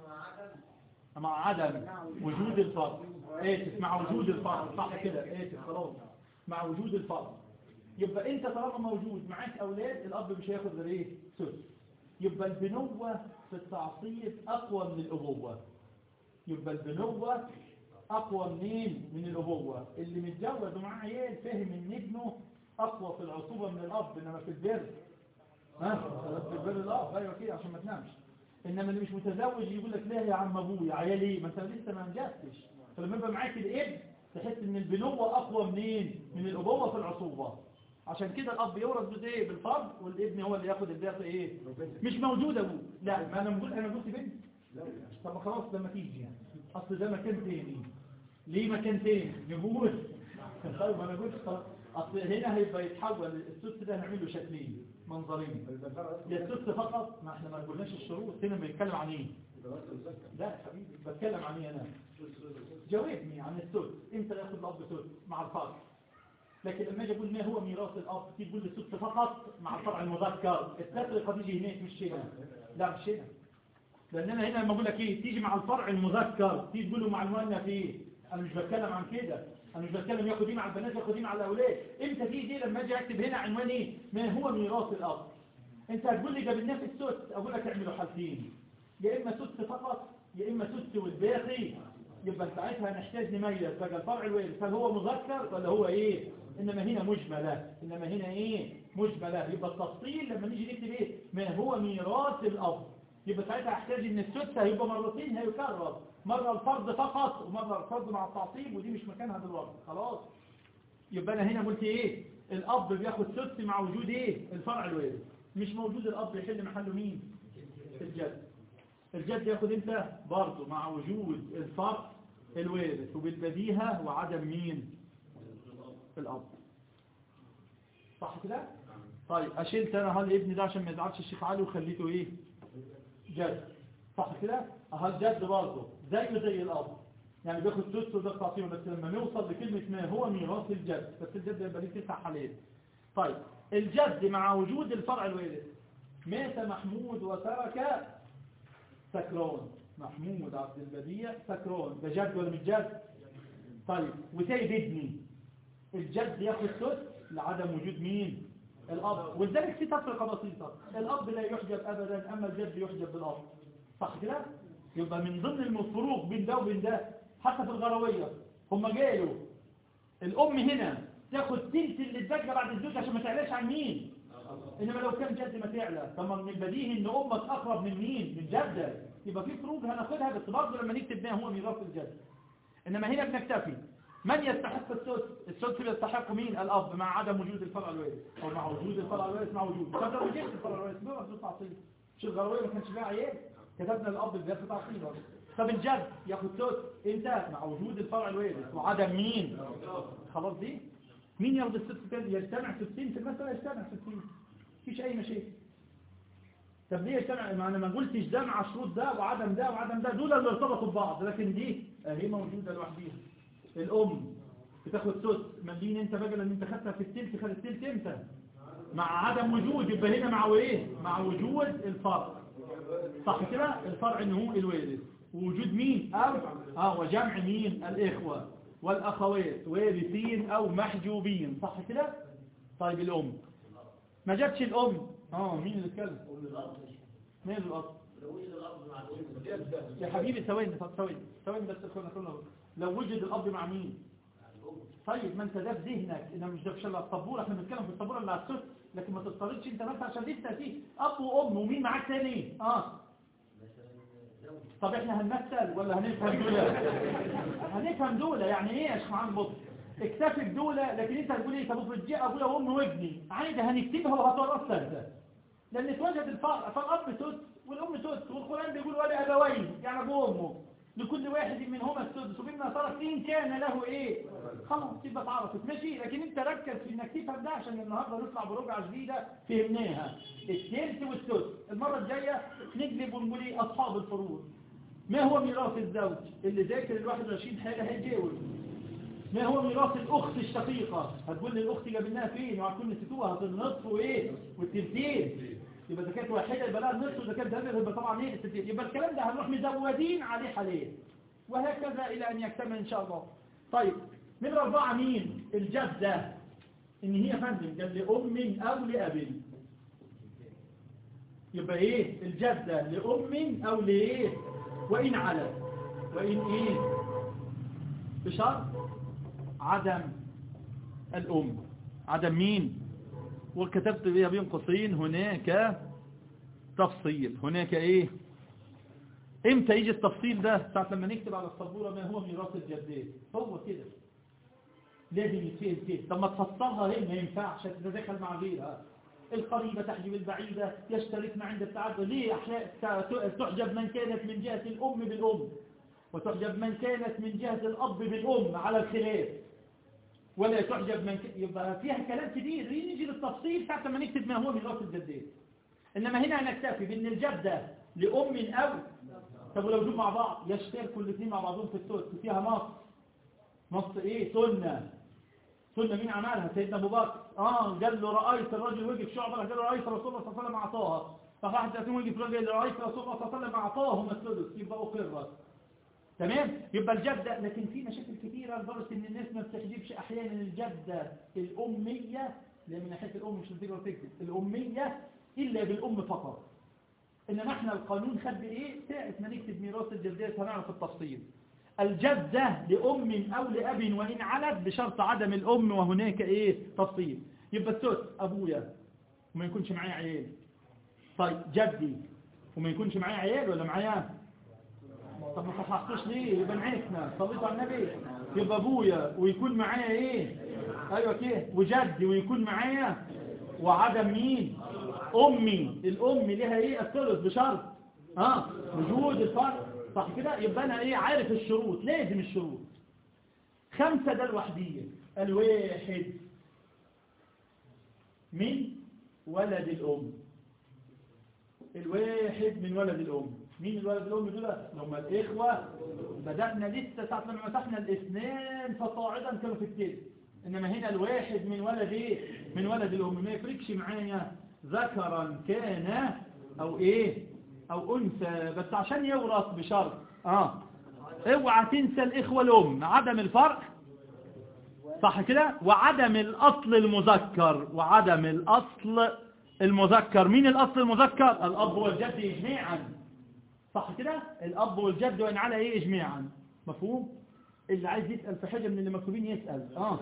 مع عدم وجود الفرد اسف مع وجود الفرد صح كده اسف خلاص مع وجود الفرد يبقى انت طالما موجود معاك اولاد الاب مش هياخد غير ايه سدس يبقى البنوة في التعصيب اقوى من الابوة يبقى البنوة اقوى منين من الابوة اللي متجوز ومعاه عيال فاهم ان ابنه اقوى في العصوبة من الاب انما في البر ها في البر الاب ايوه كده عشان ما تنامش انما اللي مش متزوج يقول لك لا يا عم ابويا عيال ايه ما انت لسه ما انجبتش فلما يبقى معاك الابن تحس ان البنوة اقوى منين من الابوة في العصوبة عشان كده الاب يورث جزء ايه بالفرض والابن هو اللي ياخد الباقي ايه مش موجود ابوه لا ما انا بقول انا قلت بنت طب خلاص لما تيجي يعني اصل ده مكان تاني ليه مكان تاني نقول طيب انا قلت خلاص اصل هنا هيبقى يتحول السدس ده هنعمله شكلين منظرين يا السدس فقط ما احنا ما قلناش الشروط هنا بنتكلم عن ايه لا يا حبيبي بتكلم عن ايه انا جاوبني عن السدس امتى ياخد الاب سدس مع الفرق لكن لما اجي اقول ما هو ميراث الاب تيجي تقول لي السدس فقط مع الفرع المذكر التفرقه تيجي هناك مش هنا لا مش هنا لان انا هنا لما اقول لك ايه تيجي مع الفرع المذكر تيجي تقول له مع المؤنث ايه انا مش بتكلم عن كده انا مش بتكلم ياخد ايه مع البنات ياخد ايه مع الاولاد امتى تيجي دي لما اجي اكتب هنا عنوان ايه ما هو ميراث الاب انت هتقول لي جاب في السدس اقول لك اعملوا حالتين يا اما سدس فقط يا اما سدس والباقي يبقى ساعتها نحتاج نميز بقى الفرع الوارث هل هو مذكر ولا هو ايه انما هنا مجمله انما هنا ايه مجمله يبقى التفصيل لما نيجي نكتب ايه ما هو ميراث الاب يبقى ساعتها احتاج ان السدس هيبقى مرتين هيكرر مرة الفرض فقط ومرة الفرض مع التعصيب ودي مش مكانها دلوقتي خلاص يبقى انا هنا قلت ايه الاب بياخد سدس مع وجود ايه الفرع الوارث مش موجود الاب يحل محله مين الجد الجد ياخد انت برضه مع وجود الفرع الوارث وبالبديهة وعدم مين الاب صح كده طيب اشيلت انا هل ابني ده عشان ما يزعلش الشيخ علي وخليته ايه جد صح كده هل جد برضه زيه زي الاب يعني بياخد سدس وده تعطيه بس لما نوصل لكلمة ما هو ميراث الجد بس الجد يبقى ليه تسع حالات طيب الجد مع وجود الفرع الوارث مات محمود وترك سكران محمود عبد البديع سكران ده جد ولا مش جد طيب وسيد ابني الجد ياخد سدس لعدم وجود مين الاب ولذلك في تفرقه بسيطه الاب لا يحجب ابدا اما الجد يحجب بالاب صح كده يبقى من ضمن الفروق بين ده وبين ده حتى في الغرويه هم قالوا الام هنا تاخد تلت اللي اتذكر بعد الزوج عشان ما تعلاش عن مين انما لو كان جد ما تعلى طب من البديهي ان امك اقرب من مين من جدك يبقى في فروق هناخدها بس برضه لما نكتب ما هو ميراث الجد انما هنا بنكتفي من يستحق السدس السدس يستحق مين الاب مع عدم وجود الفرع الوارث او مع وجود الفرع الوارث مع وجود طب لو وجدت الفرع الوارث بيبقى في تعصيب مش الغرويه ما كانش فيها عيال كتبنا الاب بياخد في تعصيب طب الجد ياخد سدس انت مع وجود الفرع الوارث وعدم مين خلاص دي مين ياخد السدس تاني يجتمع سدسين في المسألة يجتمع سدسين مفيش اي مشاكل طب ليه يجتمع ما انا ما قلتش ده مع شروط ده وعدم ده وعدم ده دول اللي ارتبطوا ببعض لكن دي اهي موجوده لوحديها الام بتاخد سدس ملين انت بقى لان انت خدتها في التلت خد التلت امتى مع عدم وجود يبقى هنا مع ايه مع وجود الفرع صح كده الفرع ان هو الوارث ووجود مين او اه وجمع مين الاخوه والاخوات وارثين او محجوبين صح كده طيب الام ما جابش الام اه مين اللي اتكلم مين الاب يا حبيبي ثواني طب ثواني ثواني بس كنا كنا لو وجد الاب مع مين طيب ما انت ده في ذهنك انا مش ده في شلة الطبورة احنا بنتكلم في الطبورة اللي على الصفر لكن ما تضطرش انت بس عشان لسه فيه اب وام ومين معاك تاني اه طب احنا هنمثل ولا هنفهم دول هنفهم دول يعني ايه يا شيخ محمد بص اكتفي بدول لكن انت هتقول ايه طب افرض جه ابويا وامي وابني عادي هنكتبها وهتورث ده لان اتوجد الفرق فالاب سدس والام سدس والقران بيقول ولا ابوين يعني ابوه وامه لكل واحد منهما السدس ومما ترك ان كان له ايه خلاص يبقى اتعرفت ماشي لكن انت ركز في انك تفهم ده عشان النهارده نطلع برجعه جديده فهمناها الثلث والسدس المره الجايه نجلب ونقول ايه اصحاب الفروض ما هو ميراث الزوج اللي ذاكر ال 21 حاجه هيجاوب ما هو ميراث الأخت الشقيقة هتقول لي الأخت جابلناها فين وهتكون نسيتوها هتقول النصف وإيه والتلتين يبقى إذا كانت واحدة يبقى لها النصف وإذا كانت ثلاثة يبقى طبعا إيه التلتين يبقى الكلام ده هنروح مزودين عليه حاليا وهكذا إلى أن يكتمل إن شاء الله طيب نمرة أربعة مين الجدة إن هي فندم قال لأم أو لأب يبقى إيه الجدة لأم أو لإيه وإن على وإن إيه بشرط عدم الأم عدم مين وكتبت بها بين قصرين هناك تفصيل هناك ايه امتى يجي التفصيل ده ساعة لما نكتب على السبورة ما هو ميراث الجدين هو كده لازم يتفهم كده طب ما تفصلها هي ما ينفعش تتدخل مع غيرها القريبة تحجب البعيدة يشتركن عند التعدد ليه أحياء تحجب من كانت من جهة الأم بالأم وتحجب من كانت من جهة الأب بالأم على الخلاف ولا تحجب من ك... يبقى فيها كلام كتير نيجي للتفصيل ساعة ما نكتب ما هو ميراث الجدين إنما هنا نكتفي بأن الجدة لأم أو طب ولو جم مع بعض يشتركوا الاثنين مع بعضهم في الثلث فيها نص نص إيه سنة سنة مين عملها سيدنا أبو بكر آه قال له رأيت الرجل وقف شعبة قال له رأيت رسول الله صلى الله عليه وسلم أعطاها فواحد ثلاثين وقف رجل رأيت رسول الله صلى الله عليه وسلم أعطاهم الثلث يبقى أقرت تمام يبقى الجدة لكن في مشاكل كثيرة لدرجة ان الناس ما بتحجبش احيانا الجدة الامية لان من ناحية الام مش هتقدر تكتب الامية الا بالام فقط انما احنا القانون خد ايه ساعة ما نكتب ميراث الجدات هنعرف التفصيل الجدة لأم أو لأب وإن علت بشرط عدم الأم وهناك إيه تفصيل يبقى السوس أبويا وما يكونش معايا عيال طيب جدي وما يكونش معايا عيال ولا معايا طب ما صححتوش ليه يبقى نعيسنا صليتوا على النبي يبقى ابويا ويكون معايا ايه ايوه كده وجدي ويكون معايا وعدم مين امي الام ليها ايه الثلث بشرط ها وجود الفرق صح كده يبقى انا ايه عارف الشروط لازم الشروط خمسة ده الوحدية الواحد من ولد الام الواحد من ولد الام مين الولد الأم دول هم الإخوة بدأنا لسه ساعة لما مسحنا الاثنين فصاعدا كانوا في التالي إنما هنا الواحد من ولد إيه من ولد الأم ما يفرقش معايا ذكرا كان أو إيه أو أنثى بس عشان يورث بشرط آه اوعى تنسى الإخوة الأم عدم الفرق صح كده وعدم الأصل المذكر وعدم الأصل المذكر مين الأصل المذكر الأب والجد جميعا صح كده الأب والجد وإن على إيه إجماعا مفهوم اللي عايز يسأل في حاجة من اللي مكتوبين يسأل آه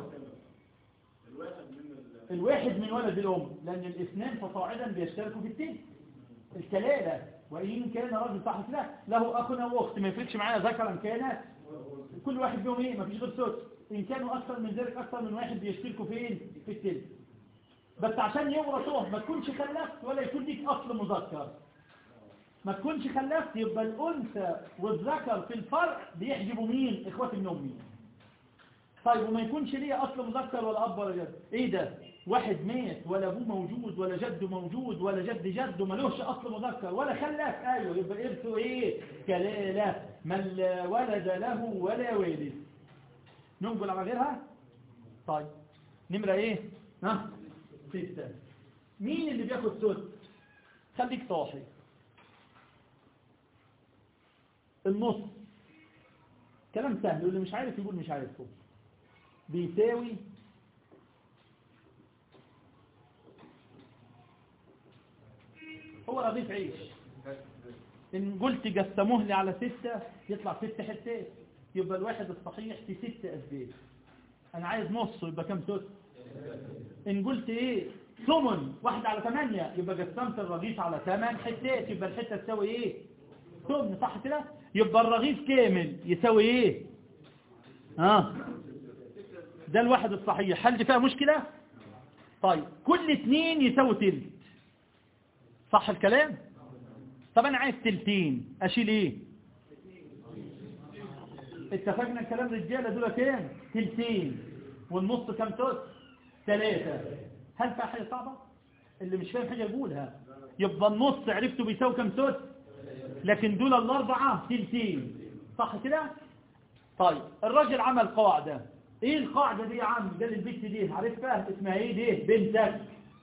الواحد من ولد الأم لأن الاثنين فصاعدا بيشتركوا في التين الكلالة وإن كان رجل صح كده له أخ أو أخت ما يفرقش معايا ذكرا كان كل واحد بيهم إيه ما فيش غير سوت إن كانوا أكثر من ذلك أكثر من واحد بيشتركوا فين في التين بس عشان يورثوه ما تكونش خلفت ولا يكون ليك أصل مذكر ما تكونش خلفت يبقى الأنثى والذكر في الفرق بيحجبوا مين إخوات من أمي طيب وما يكونش ليه أصل مذكر ولا أب ولا جد إيه ده واحد مات ولا أبوه موجود ولا جده موجود ولا جد جده ملوش أصل مذكر ولا خلف أيوه يبقى إرثه إيه كلالة من لا ولد له ولا والد ننقل على غيرها طيب نمرة إيه ها ستة مين اللي بياخد سد خليك صاحي النص كلام سهل واللي مش عارف يقول مش عارفه بيساوي هو رغيف عيش ان قلت قسموه لي على ستة يطلع ست حتات يبقى الواحد الصحيح في ست أسباب انا عايز نص يبقى كام سدس ان قلت ايه ثمن واحد على ثمانية يبقى قسمت الرغيف على ثمان حتات يبقى الحتة تساوي ايه ثمن صح كده يبقى الرغيف كامل يساوي ايه ها ده الواحد الصحيح هل دي فيها مشكلة طيب كل اتنين يساوي تلت صح الكلام طب انا عايز تلتين اشيل ايه اتفقنا الكلام رجاله دول كام تلتين والنص كام تلت ثلاثة هل فيها حاجة صعبة اللي مش فاهم حاجة يقولها يبقى النص عرفته بيساوي كام تلت لكن دول الاربعة تلتين صح كده طيب الراجل عمل قاعدة ايه القاعدة دي يا عم قال البنت دي عارفها اسمها ايه دي بنتك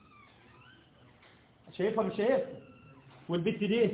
شايفها مش شايفها والبنت دي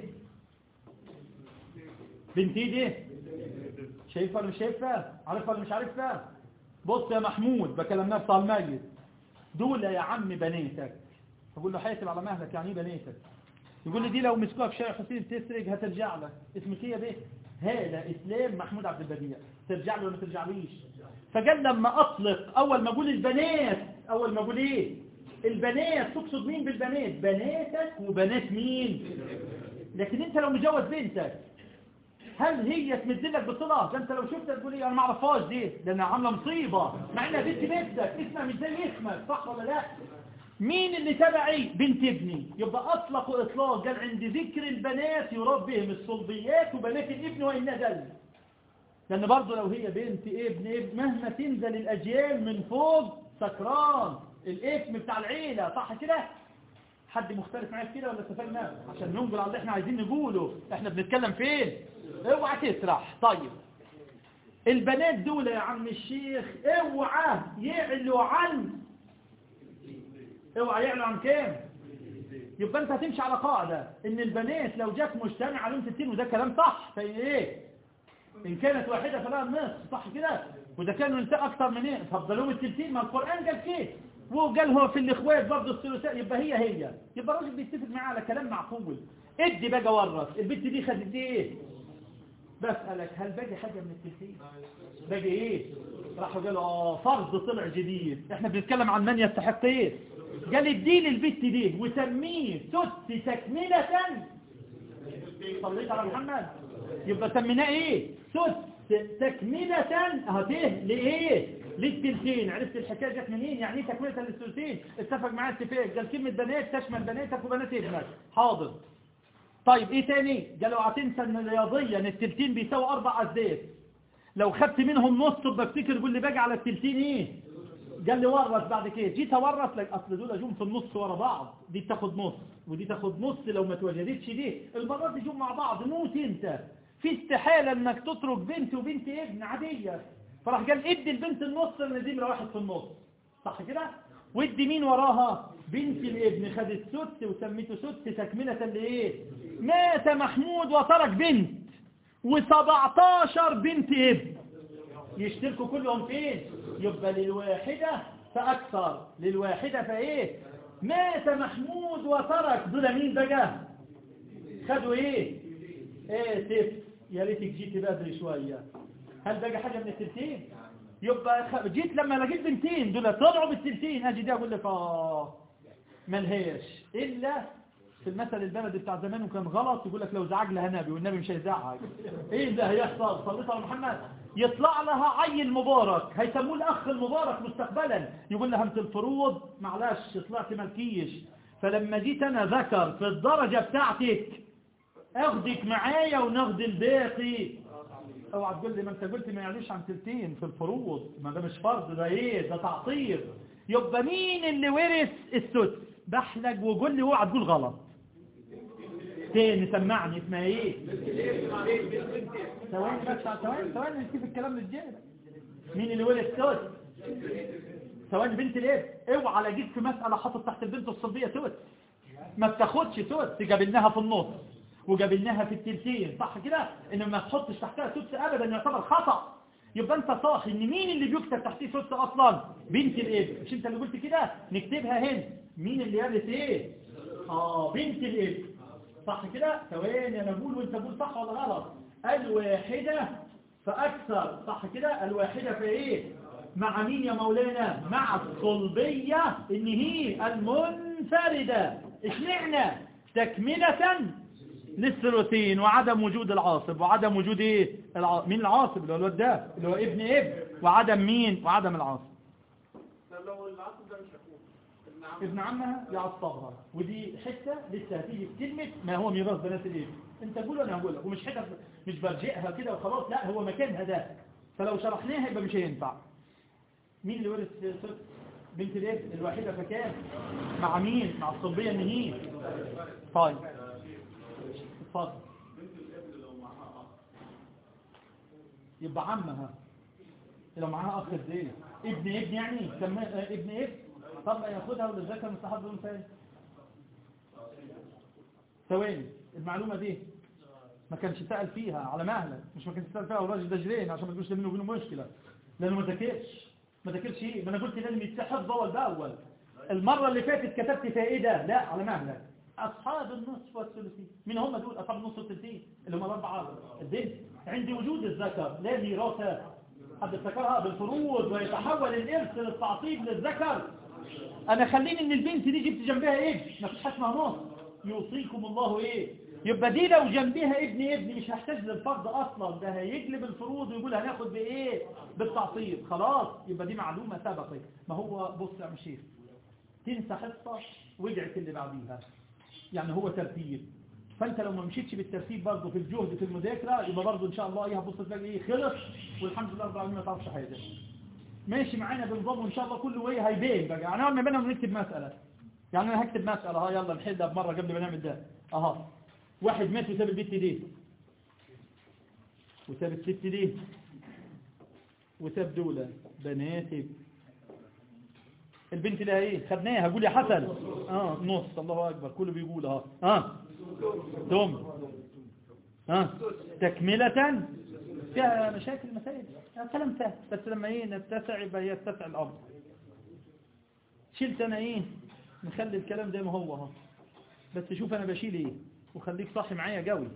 بنتي دي شايفها ولا مش شايفها عارفها ولا مش عارفها بص يا محمود بكلم نفسي على الميت دول يا عم بناتك اقول له حاسب على مهلك يعني ايه بناتك يقول لي دي لو مسكوها في شارع حسين تسرق هترجع لك اسمك ايه يا بيه هالة اسلام محمود عبد البديع ترجع له ولا ما ترجعليش فقال لما اطلق اول ما اقول البنات اول ما اقول ايه البنات تقصد مين بالبنات بناتك وبنات مين لكن انت لو مجوز بنتك هل هي تمد لك بالصلاه ده انت لو شفتها تقول ايه انا ما اعرفهاش دي ده انا عامله مصيبه مع انها بنت بنتك اسمها مش زي اسمك صح ولا لا مين اللي تبعي بنت ابني يبقى اطلق اطلاق قال عند ذكر البنات يراد بهم الصلبيات وبنات الابن وان دل لان برضه لو هي بنت ابن ابن مهما تنزل الاجيال من فوق سكران الاسم بتاع العيله صح كده حد مختلف معايا في كده ولا اتفقنا عشان ننقل على اللي احنا عايزين نقوله احنا بنتكلم فين اوعى تسرح طيب البنات دول يا عم الشيخ اوعى يعلوا عن اوعى يعلوا عن كام يبقى انت هتمشي على قاعدة ان البنات لو جات مجتمع عليهم 60 وده كلام صح في ايه ان كانت واحدة فلها النصف صح كده وده كانوا نساء اكتر من ايه فضلوهم التلتين ما القرآن قال كده وقال هو في الاخوات برضه الثلاثاء يبقى هي هي يبقى الراجل بيتفق معاه على كلام معقول ادي بقى ورث البنت دي خدت دي ايه بسألك هل باقي حاجة من التلتين باقي ايه راحوا قالوا اه فرض طلع جديد احنا بنتكلم عن من يستحق ايه قال ادي لي البت دي وسميه سدس تكملة صليت على محمد يبقى سميناه ايه سدس تكملة اهته لايه للتلتين عرفت الحكاية جت منين يعني ايه تكملة للثلثين اتفق معاه اتفاق قال كلمة بنات تشمل بناتك وبنات ابنك حاضر طيب ايه تاني قالوا هتنسى ان رياضيا التلتين بيساوي اربع ازداد لو خدت منهم نص بفتكر قول لي باجي على التلتين ايه قال لي ورث بعد كده جيت اورث لك اصل دول جم في النص ورا بعض دي تاخد نص ودي تاخد نص لو ما توجدتش دي المرات دي جم مع بعض موت انت في استحالة انك تترك بنت وبنت ابن عادية فراح قال ادي البنت النص لان دي واحد في النص صح كده وادي مين وراها بنت الابن خدت سدس وسميته سدس تكملة لايه مات محمود وترك بنت و17 بنت ابن يشتركوا كلهم فين يبقى للواحدة فأكثر للواحدة فايه مات محمود وترك دول مين بقى خدوا ايه ايه سف يا ريتك جيت بدري شوية هل بقى حاجة من التلتين يبقى خ... جيت لما لقيت بنتين دول طلعوا بالتلتين اجي دي اقول لك اه ملهاش الا في المثل البلدي بتاع زمان وكان غلط يقول لك لو زعج لها نبي والنبي مش هيزعج ايه ده هيحصل صليت على محمد يطلع لها عيل مبارك هيسموه الاخ المبارك مستقبلا يقول لها انت الفروض معلش طلعت ملكيش فلما جيت انا ذكر في الدرجة بتاعتك اخدك معايا وناخد الباقي اوعى تقول لي ما انت قلت ما يعلوش عن تلتين في الفروض ما ده مش فرض ده ايه ده تعطير يبقى مين اللي ورث السدس بحلق وقول لي اوعى تقول غلط تاني سمعني اسمها ايه ثواني بس ثواني ثواني نشوف الكلام للجاهل مين اللي ورث السدس ثواني بنت الايه اوعى لقيت في مسألة حاطط تحت البنت الصلبية سدس ما بتاخدش سدس جابلناها في النص وجابلناها في التلتين صح كده ان ما تحطش تحتها سدس ابدا يعتبر خطأ يبقى انت صاحي ان مين اللي بيكتب تحتيه سدس اصلا بنت الابن مش انت اللي قلت كده نكتبها هنا مين اللي يرث ايه اه بنت الابن صح كده ثواني انا بقول وانت بقول صح ولا غلط الواحدة فاكثر صح كده الواحدة في ايه مع مين يا مولانا مع الصلبية ان هي المنفردة اشمعنى تكملة للثلثين وعدم وجود العاصب وعدم وجود ايه الع... مين العاصب اللي هو الواد ده اللي هو ابن ابن وعدم مين وعدم العاصب طب لو العصر ده مش هيكون ابن عم ابن عمها يعصبها ودي حتة لسه هتيجي في كلمة ما هو ميراث بنات الابن انت تقول وانا هقول لك ومش حتة مش برجئها كده وخلاص لا هو مكانها ده فلو شرحناها يبقى مش هينفع مين اللي ورث ست بنت الابن الواحدة فكان مع مين مع الصلبية النهين طيب اتفضل يبقى عمها لو معاها اخ ازاي ابن ابن يعني سماه آه، ابن ابن طب ياخدها ولا الذكر مستحب له مثال ثواني المعلومة دي ما كانش سأل فيها على مهلة مش ما كانش سأل فيها والراجل ده جرين عشان ما تقولش ده بينه وبينه مشكلة لانه ما ذاكرش ما ذاكرش ايه ما انا قلت لازم يتحفظ اول باول المرة اللي فاتت كتبت فائدة لا على مهلة أصحاب النصف والثلثين من هم دول أصحاب النصف والثلثين اللي هم الأربعة البنت عند وجود الذكر لا ميراث حد افتكرها بالفروض ويتحول الإرث للتعصيب للذكر أنا خليني إن البنت دي جبت جنبها إيه ما فيش حاجة اسمها نص يوصيكم الله إيه يبقى دي لو جنبها ابن ابن مش هحتاج للفرض أصلا ده هيجلب الفروض ويقول هناخد بإيه بالتعصيب خلاص يبقى دي معلومة سبقت ما هو بص يا عم شيخ تنسى حصة وجعت اللي بعديها يعني هو ترتيب فانت لو ما مشيتش بالترتيب برضه في الجهد في المذاكرة يبقى برضه ان شاء الله ايه هتبص تلاقي ايه خلص والحمد لله رب العالمين ما تعرفش حاجة ماشي معانا بنظام وان شاء الله كله ايه هيبين بقى يعني اول ما بينا بنكتب مسألة يعني انا هكتب مسألة ها يلا نحلها بمرة قبل ما نعمل ده اها واحد مات وساب البت دي وساب الست دي وساب دولة بناتي البنت لها ايه خدناها قول يا حسن اه نص الله اكبر كله بيقول اه اه ثم اه تكملة فيها مشاكل مسائل آه، كلام سهل بس لما ايه نتسع يبقى يتسع الامر شلت انا ايه نخلي الكلام زي ما هو اهو بس شوف انا بشيل ايه وخليك صاحي معايا قوي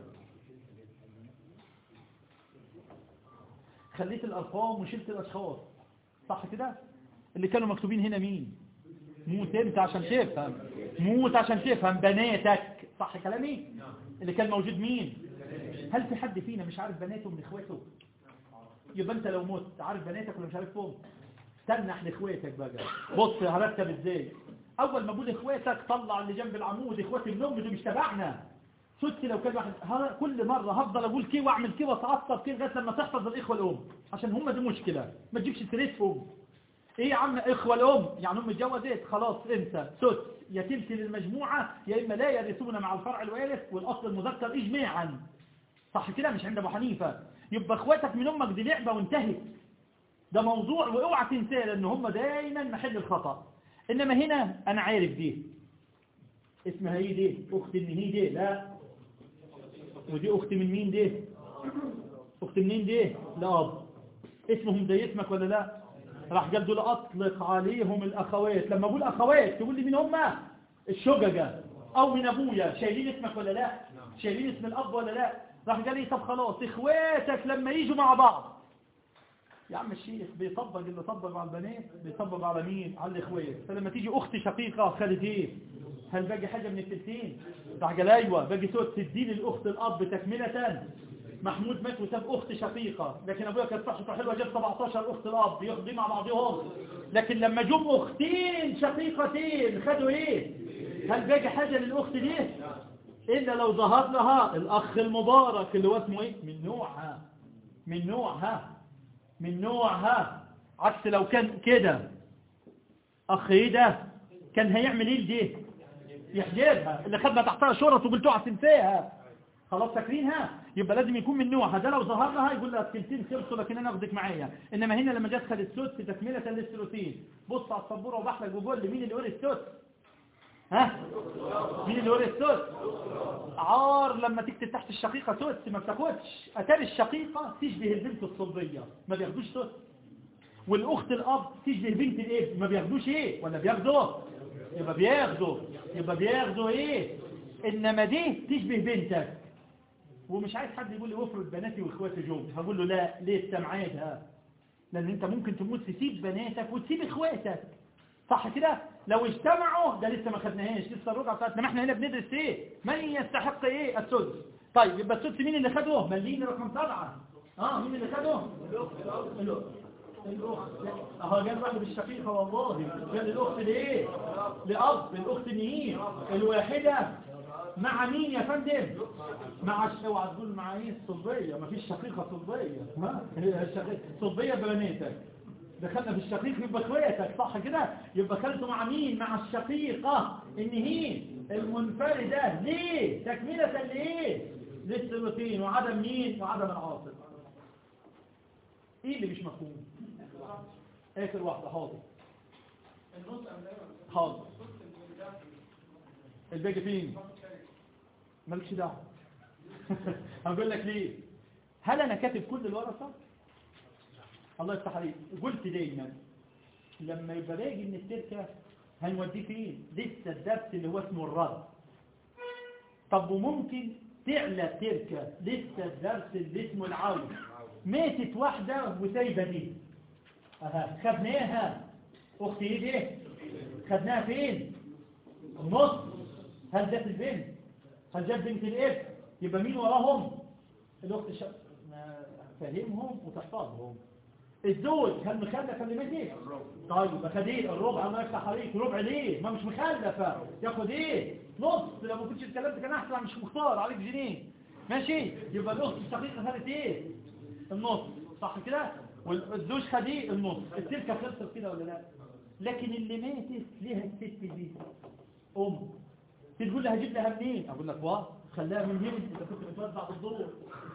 خليت الارقام وشلت الاشخاص صح كده اللي كانوا مكتوبين هنا مين موت انت عشان تفهم موت عشان تفهم بناتك صح كلامي اللي كان موجود مين هل في حد فينا مش عارف بناته من اخواته يبقى انت لو مت عارف بناتك ولا مش عارفهم تنح لاخواتك بقى بص هرتب ازاي اول ما اقول اخواتك طلع اللي جنب العمود اخوات النوم دول مش تبعنا ست لو كان واحد ها كل مرة هفضل اقول كي واعمل كي واتعصب كي لغايه لما تحفظ الاخوه الام عشان هم دي مشكله ما تجيبش سيرتهم ايه يا عم اخوة الام يعني ام اتجوزت خلاص انت ست يا تمثل المجموعة يا اما لا يرثون مع الفرع الوارث والاصل المذكر اجماعا صح كده مش عند ابو حنيفة يبقى اخواتك من امك دي لعبة وانتهت ده موضوع واوعى تنساه لان هم دايما محل الخطأ انما هنا انا عارف دي اسمها ايه دي اخت ان هي دي لا ودي اخت من مين دي اخت منين دي لا اب اسمهم زي اسمك ولا لا راح قال دول اطلق عليهم الاخوات لما اقول اخوات تقول لي مين هم الشججة او من ابويا شايلين اسمك ولا لا شايلين اسم الاب ولا لا راح قال لي طب خلاص اخواتك لما يجوا مع بعض يا عم الشيخ بيطبق اللي طبق على البنات بيطبق على مين على الاخوات فلما تيجي اخت شقيقة خالد ايه هل باقي حاجة من التلتين راح قال ايوه باقي سوت تدين الاخت الاب تكملة محمود مات وساب اخت شقيقة لكن ابويا كانت صحته حلوة جاب 17 اخت الاب ياخدوا مع بعضهم لكن لما جم اختين شقيقتين خدوا ايه هل باقي حاجة للاخت دي الا لو ظهر لها الاخ المبارك اللي هو اسمه ايه من نوعها من نوعها من نوعها عكس لو كان كده اخ ايه ده كان هيعمل ايه دي يحجبها اللي خدنا تحتها شرط وقلتوا هتنساها خلاص فاكرينها يبقى لازم يكون من نوعها ده لو ظهر لها يقول لها التلتين خلصوا لكن انا اخدك معايا انما هنا لما جت خد السدس تكمله للثلثين بص على السبوره وبحلك وقول لي مين اللي ورث السدس ها مين اللي ورث السدس عار لما تكتب تحت الشقيقه سدس ما بتاخدش اتاري الشقيقه تشبه البنت الصلبيه ما بياخدوش سدس والاخت الاب تشبه بنت الاب ما بياخدوش ايه ولا بياخدوا يبقى بياخدوا يبقى بياخدوا ايه انما دي تشبه بنتك ومش عايز حد يقول لي وفرد بناتي واخواتي جوز هقول له لا ليه التمعيدها لان انت ممكن تموت تسيب بناتك وتسيب اخواتك صح كده لو اجتمعوا ده لسه ما خدناهاش لسه الرجعه بتاعتنا ما احنا هنا بندرس ايه من يستحق ايه السدس طيب يبقى السدس مين اللي خده مليين رقم سبعة اه مين اللي خده الاخت الاخت اهو جاب واحد بالشقيقه والله جاب الاخت ليه لاب الاخت مين الواحده مع مين يا فندم مع الش- اوعى تقول مع ايه الصلبيه مفيش شقيقه صلبيه ها هي الشقيقه صلبيه بناتك دخلنا في الشقيق يبقى اخواتك صح كده يبقى خلته مع مين مع الشقيقة ان هي المنفردة ليه تكملة لايه للثلثين وعدم مين وعدم العاصر ايه اللي مش مفهوم اخر واحدة حاضر حاضر الباقي فين مالكش دعوه هقول لك ليه هل انا كاتب كل الورقه الله يفتح عليك قلت دايما لما يبقى باقي من التركة هنوديه فين لسه الدرس اللي هو اسمه الرد طب وممكن تعلى التركة لسه الدرس اللي اسمه العون ماتت واحدة وسايبة دي اها خدناها اختي ايه دي خدناها فين النص هل جت البنت هل جت بنت الاب يبقى مين وراهم الاخت شا... ما- فاهمهم وتحفظهم الزوج هل مخلف اللي ماشي طيب يبقى خد ايه الربع الله يفتح عليك ربع ليه ما مش مخلفه ياخد ايه نص لو ما كنتش اتكلمت كان احسن مش مختار عليك جنيه ماشي يبقى الاخت الشقيقه خدت ايه النص صح كده والزوج خد ايه النص التركه خلصت كده ولا لا لكن اللي ماتت ليها الست دي ام تقول لها هجيب لها منين اقول لك واه خلاها من هنا انت كنت بتوزع بالدور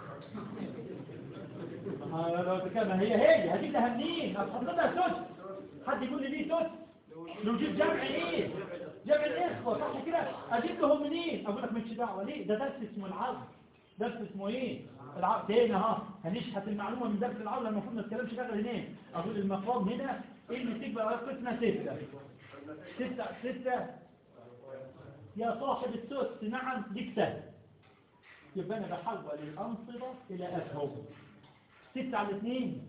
آه، لو كان هي هي هجيب لها منين هتحط لها سوس حد يقول لي ليه سوس لو جيب جمع ايه جمع الاخوه صح كده اجيب لهم منين اقول لك مش دعوه ليه ده درس اسمه العرض درس اسمه ايه العرض تاني اهو هنشحت المعلومه من درس العرض لما المفروض ما نتكلمش غير هنا اقول المقام هنا ايه اللي تكبر على قسمه ستة ستة ستة يا صاحب السوس نعم ديك سهل يبقى انا بحول الانصبه الى اسهم ستة على اثنين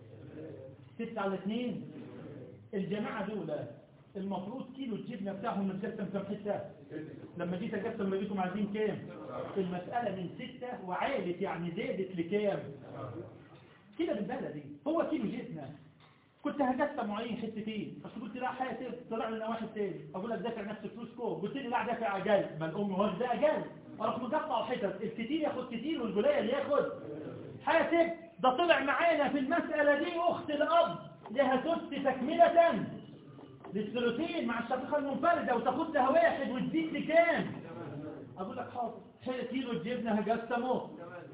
ستة على اثنين الجماعة دول المفروض كيلو الجبنة بتاعهم متقسم كم حتة لما جيت اقسم لقيتهم عايزين كام المسألة من ستة وعالت يعني زادت لكام كده بالبلدي هو كيلو جبنة كنت هقسم معين حتتين بس قلت لا حاسب طلع لنا واحد تاني اقول لك دافع نفس الفلوس كوم قلت لي لا دافع اقل ما الام واخده اقل اروح مقطع حتت الكتير ياخد كتير والقليل ياخد حاسب ده طلع معانا في المسألة دي أخت الأب لها تست تكملة للثلثين مع الشقيقة المنفردة وتاخد لها واحد وتزيد لكام أقول لك حاضر حي- كيلو الجبنة هقسمه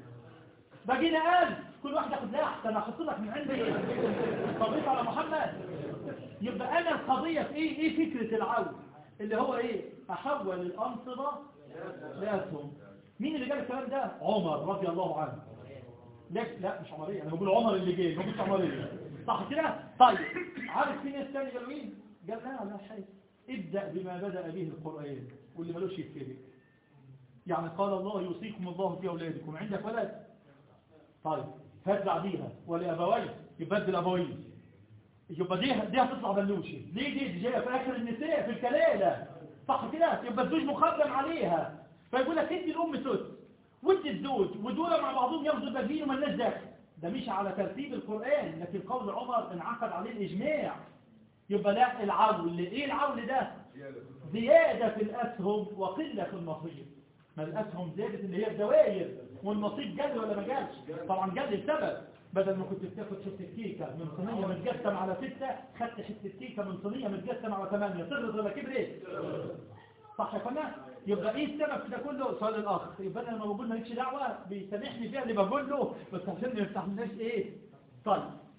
بقينا ألف كل واحد ياخد لها أحسن أحط لك من عندي طبيب على محمد يبقى أنا القضية في إيه إيه فكرة العود اللي هو إيه أحول الأنصبة لأسهم مين اللي قال الكلام ده عمر رضي الله عنه لا لا مش عمرية انا بقول عمر اللي جاي ما بقولش عمرية صح كده طيب عارف في ناس تاني قالوا مين قال لا لا حاجة ابدأ بما بدأ به القرآن واللي ملوش يتكلم يعني قال الله يوصيكم الله في أولادكم عندك ولد طيب هات بعديها ولأبويه يبدل أبويه يبقى دي دي هتطلع بلوشي ليه دي, دي جايه في اخر النساء في الكلاله صح كده يبقى الزوج مقدم عليها فيقول لك ادي الام سدس وادي الزوج ودول مع بعضهم ياخدوا الباقيين ومالناش دخل ده مش على ترتيب القران لكن قول عمر انعقد عليه الاجماع يبقى لا العول ايه العول ده زياده في الاسهم وقله في النصيب ما الاسهم زادت اللي هي الدوائر والنصيب جل ولا ما جالش طبعا جل السبب بدل ما كنت بتاخد حته كيكه من صينيه متقسم على سته خدت حته كيكه من صينيه متقسم على ثمانيه صغرت ولا كبرت صح يا فندم يبقى ايه السبب في ده كله سؤال الاخ يبقى انا لما بقول مالكش دعوه بيسامحني فيها اللي بقول له بس عشان ما يفتحناش ايه طيب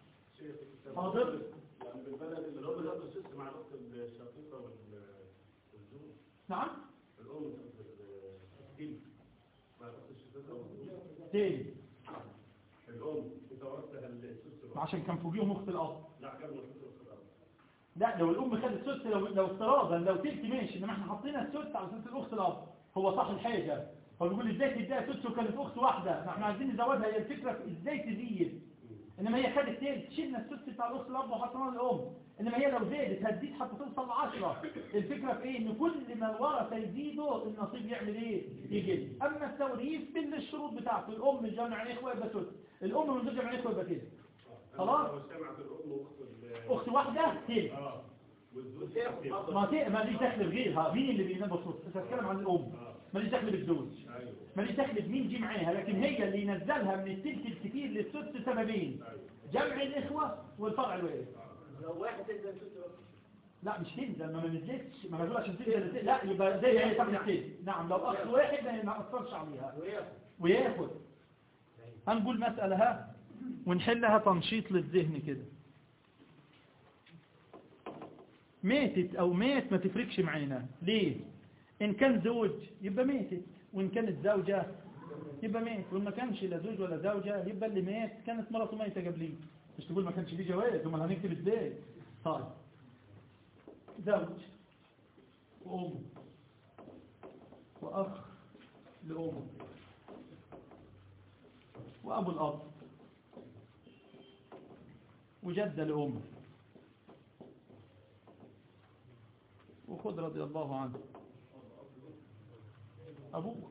حاضر يعني بالبلد اللي هو بياخد الست مع الاخت الشقيقه وال- والزوج نعم الام الكيل مع الاخت الشقيقه والزوج تاني الام انت ورثتها الست عشان كان فوقيهم اخت الاب لا كان مشهور الاخت الاب لا لو الام خدت سدس لو لو افتراضا لو تلت ماشي انما احنا حطينا السدس على اساس الاخت الاب هو صح الحاجه هو بيقول ازاي تديها سدس وكانت اخت واحده ما احنا عايزين نزودها هي الفكره في ازاي تزيد انما هي خدت تلت شلنا السدس بتاع الاخت الاب وحطيناه للام انما هي لو زادت هتزيد حتى توصل ل 10 الفكره في ايه ان كل ما الورثه يزيدوا النصيب يعمل ايه يقل اما التوريث بالشروط بتاعته الام جمع اخوه يبقى ثلث الام من غير جمع اخوه يبقى كده خلاص لو سمعت الام واخت ال- اخت واحده ثلث اه والزوج كتير. ما ت- ما ليش دخل بغيرها مين اللي بينام بصوت انت بتتكلم عن الام ما ليش دخل بالزوج ايوه ما ليش دخل بمين جه معاها لكن هي اللي ينزلها من التلت الكتير للسدس سببين جمع الاخوه والفرع الوارث لو واحد تنزل ست بقى. لا مش تنزل ما ما نزلتش ما نزلش عشان تنزل لا يبقى زي ما هي تاخد التلت نعم لو اخ واحد ما يأثرش عليها وياخد. وياخد هنقول مسألة ها ونحلها تنشيط للذهن كده ماتت او مات ما تفرقش معانا ليه ان كان زوج يبقى ماتت وان كانت زوجة يبقى مات وان ما كانش لا زوج ولا زوجة يبقى اللي مات كانت مراته ميتة قبليه مش تقول ما كانش ليه جواز امال هنكتب ازاي طيب زوج وام واخ لامه وأبو الأب وجد لأمه وخذ رضي الله عنه أبوك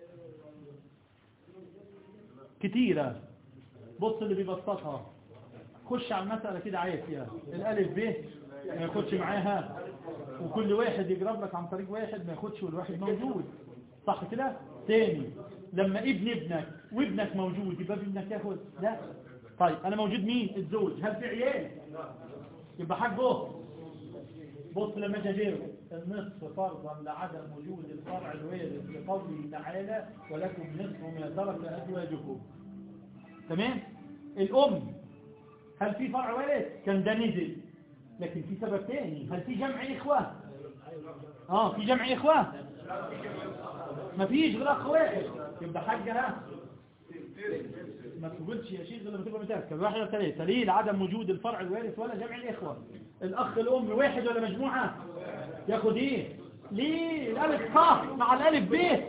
كتيرة بص اللي بيبسطها خش على المسألة كده عافية الألف ب ما ياخدش معاها وكل واحد يجرب لك عن طريق واحد ما ياخدش والواحد موجود صح كده تاني لما ابن ابنك وابنك موجود يبقى ابنك ياخد لا طيب انا موجود مين الزوج هل في عيال يبقى حقه بص لما جابره النصف فرضا لعدم وجود الفرع الوارث لقوله تعالى ولكم نصف ما ترك ازواجكم تمام الام هل في فرع وارث كان ده نزل لكن في سبب تاني هل في جمع اخوه اه في جمع اخوه ما فيش غير اخ واحد يبقى حاجها ما تقولش يا شيخ لما تبقى متأكد واحد ولا ثلاثة ليه لعدم وجود الفرع الوارث ولا جمع الإخوة الأخ الأم واحد ولا مجموعة ياخد إيه ليه الألف صح مع الألف ب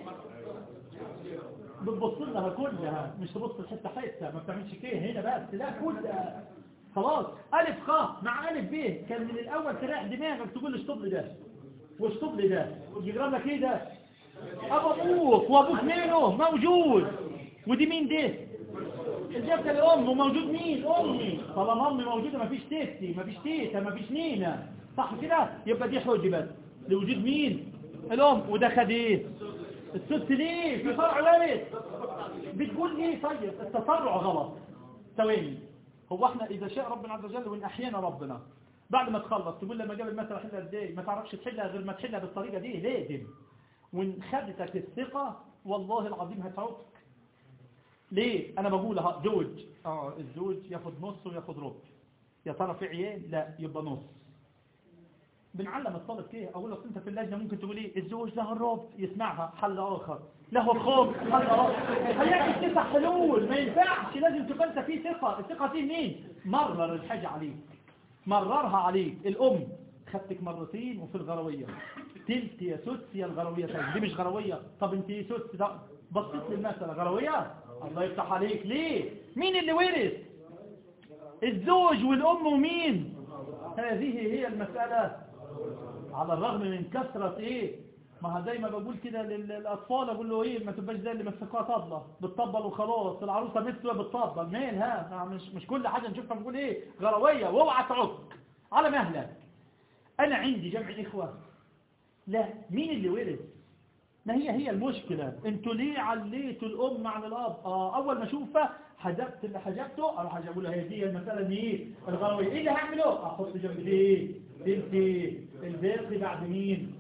بتبص لها كلها مش تبص لحتة حتة ما بتعملش كده هنا بس لا كلها خلاص ألف خ مع ألف ب كان من الأول تريح دماغك تقول لي اشطب لي ده واشطب لي ده يجرب لك ايه ده ابو ابوك وابوك مينه موجود ودي مين ده الجبت الام وموجود مين امي طالما امي موجوده مفيش تيتي مفيش تيتا مفيش نينا صح كده يبقى دي حجبت لوجود مين الام وده خد ايه الست ليه في فرع وارث بتقول ايه طيب التسرع غلط ثواني هو احنا اذا شاء ربنا عز وجل وان احيانا ربنا بعد ما تخلص تقول لما جاب المسألة حلها ازاي ما تعرفش تحلها غير ما تحلها بالطريقة دي لازم وان خدتك الثقة والله العظيم هتعوق ليه انا بقول ها زوج اه الزوج ياخد نص وياخد ربع يا ترى في عيال لا يبقى نص بنعلم الطالب كده اقول لك انت في اللجنه ممكن تقول ايه الزوج له الربع يسمعها حل اخر له الخبز حل اخر هيعمل تسع حلول ما ينفعش لازم تبقى انت في ثقه الثقه دي مين مرر الحاجه عليك مررها عليك الام خدتك مرتين وفي الغرويه تلت يا سدس يا الغرويه طيب دي مش غرويه طب انت ايه سدس ده بصيت للمساله غرويه الله يفتح عليك ليه مين اللي ورث الزوج والام ومين هذه هي المساله على الرغم من كثرة ايه ما ها زي ما بقول كده للأطفال أقول له ايه ما تبقاش زي اللي مسكوها طبلة بتطبل وخلاص العروسة مثل بتطبل مين ها مش, مش كل حاجة نشوفها نقول ايه غروية واوعى تعك على مهلك أنا عندي جمع إخوة لا مين اللي ورث ما هي هي المشكلة انتوا ليه عليتوا الأم عن الأب آه أول ما أشوفها حجبت اللي حجبته أروح أقول له هي دي المسألة دي ايه الغروية ايه اللي هعمله أحط جنب دي ايه انت الباقي بعد مين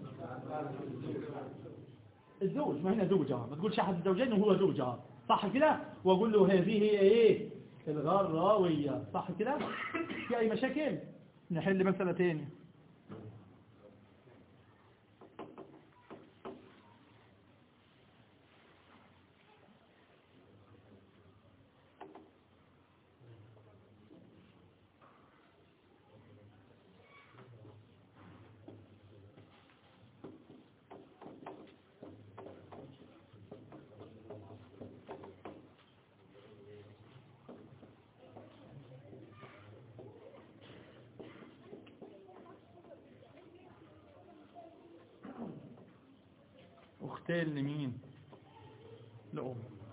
الزوج ما هنا زوجة ما تقولش أحد الزوجين وهو زوجة صح كده وأقول له هذه هي ايه الغراوية صح كده في أي مشاكل نحل مسألة تاني اختين لمين لأم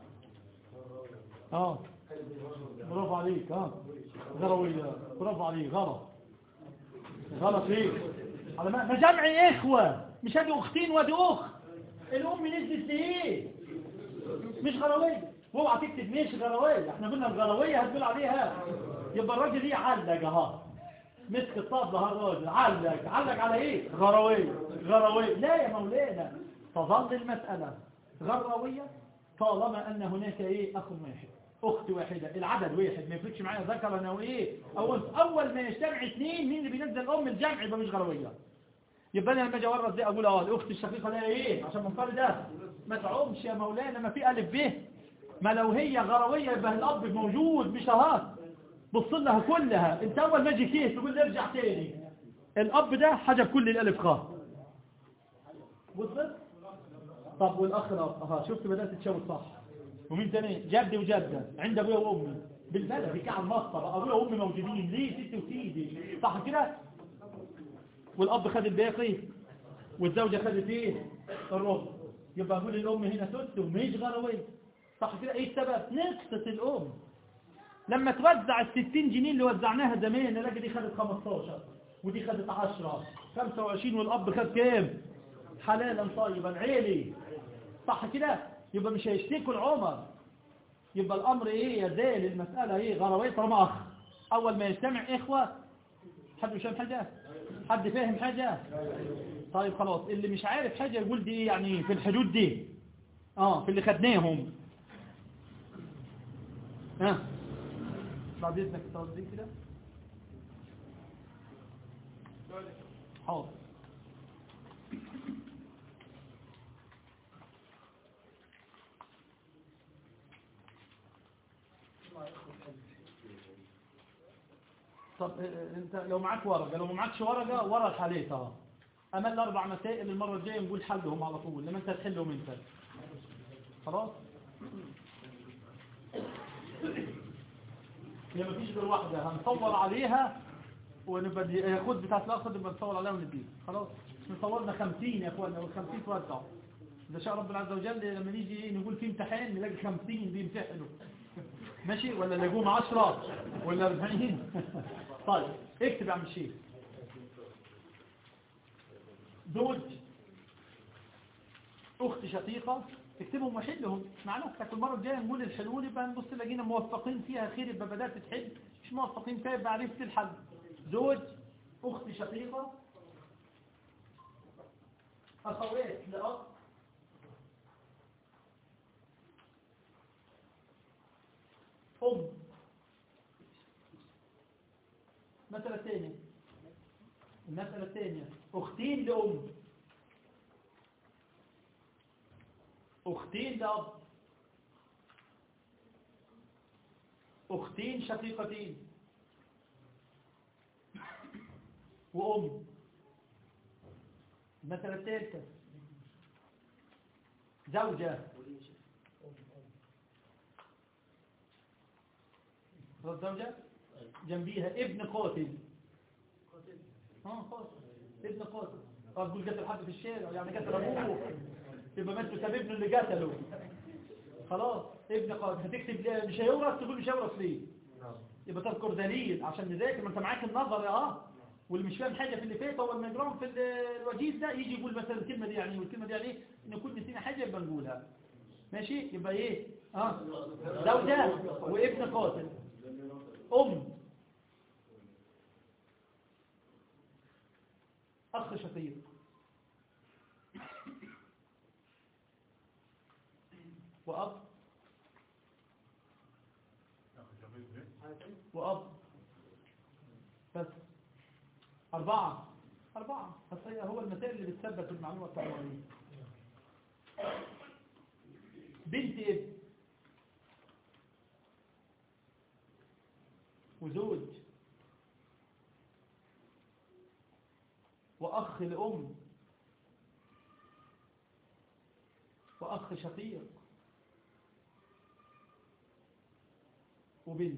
اه برافو عليك اه غروية برافو عليك غلط غلط ايه على ما ما جمع اخوة مش هذه اختين وادي اخت الام نزلت لايه مش غروية اوعى تكتب مش غروية احنا قلنا الغروية هتقول عليها يبقى الراجل ايه علق اهو مسك الطبلة هالراجل علق علق على ايه غروية غروية لا يا مولانا تظل المسألة غروية طالما ان هناك ايه اخ واحد اخت واحدة العدد واحد ما يفرقش معايا ذكر انا وايه اول اول ما يجتمع اثنين مين اللي بينزل ام الجمع يبقى مش غروية يبقى انا لما اجي اورث دي اقول اه الاخت الشقيقه لها ايه عشان منفرد ده ما تعومش يا مولانا ما في الف ب ما لو هي غرويه يبقى الاب موجود مش اهات بص لها كلها انت اول ما اجي كيس تقول لي ارجع تاني الاب ده حجب كل الالف خاء وصلت طب والاخ الاب اها شفت بدات تشاور صح ومين تاني جدي وجده عند ابويا وامي بالبلد كعب المسطره ابويا وامي موجودين ليه ستي وسيدي صح كده والاب خد الباقي والزوجه خدت ايه الربع يبقى اقول الام هنا ست ومش غرويه صح كده ايه السبب نقصة الام لما توزع الستين جنيه اللي وزعناها زمان نلاقي دي خدت 15 ودي خدت 10 25 والاب خد كام حلالا طيبا عيلي صح كده يبقى مش هيشتكوا العمر يبقى الامر ايه يزال المسألة ايه غروية طالما اخ اول ما يجتمع اخوة حد مش فاهم حاجة حد فاهم حاجة طيب خلاص اللي مش عارف حاجة يقول دي ايه يعني في الحدود دي اه في اللي خدناهم ها بعد اذنك التوزيع كده حاضر طب اه، انت لو معاك ورقه لو ما معكش ورقه ورا الحالات اهو اما الاربع مسائل المره الجايه نقول حلهم على طول لما انت تحلهم انت خلاص هي مفيش غير واحده هنصور عليها ونبقى دي- خد بتاعت الاقصى نبقى نصور عليها ونديها خلاص نصورنا 50 يا اخوانا وال50 توزعوا ده شاء ربنا عز وجل لما نيجي ايه نقول في امتحان نلاقي 50 بيمتحنوا ماشي ولا نلاقوهم 10 ولا 40 طيب اكتب يا عم الشيخ زوج اخت شقيقة اكتبهم وحلهم مع نفسك المرة الجاية نقول الحلول يبقى نبص لقينا موفقين فيها خير يبقى بدأت تحل مش موفقين فيها يبقى عرفت الحل زوج اخت شقيقة اخوات لأب أم المسألة الثانية المسألة الثانية أختين لأم أختين لأب أختين شقيقتين وأم المسألة الثالثة زوجة الزوجة جنبيها ابن قاتل اه قاتل ابن قاتل اه تقول قتل حد في الشارع يعني قتل ابوه يبقى ما انتوا سبب ابنه اللي قتله خلاص ابن قاتل هتكتب ليه؟ مش هيورث تقول مش هيورث ليه يبقى تذكر دليل عشان نذاكر ما انت معاك النظر اه واللي مش فاهم حاجه في اللي فات اول ما يجرهم في ال- الوجيز ده يجي يقول مثلا الكلمه دي يعني والكلمه دي يعني ايه نكون نسينا حاجه يبقى نقولها ماشي يبقى ايه اه زوجة وابن قاتل ام اخ شقيق واب واب بس أربعة أربعة بس هي هو المسائل اللي بتثبت المعلومة التعليمية بنت ابن وزوج وأخ لأم وأخ شقيق وبنت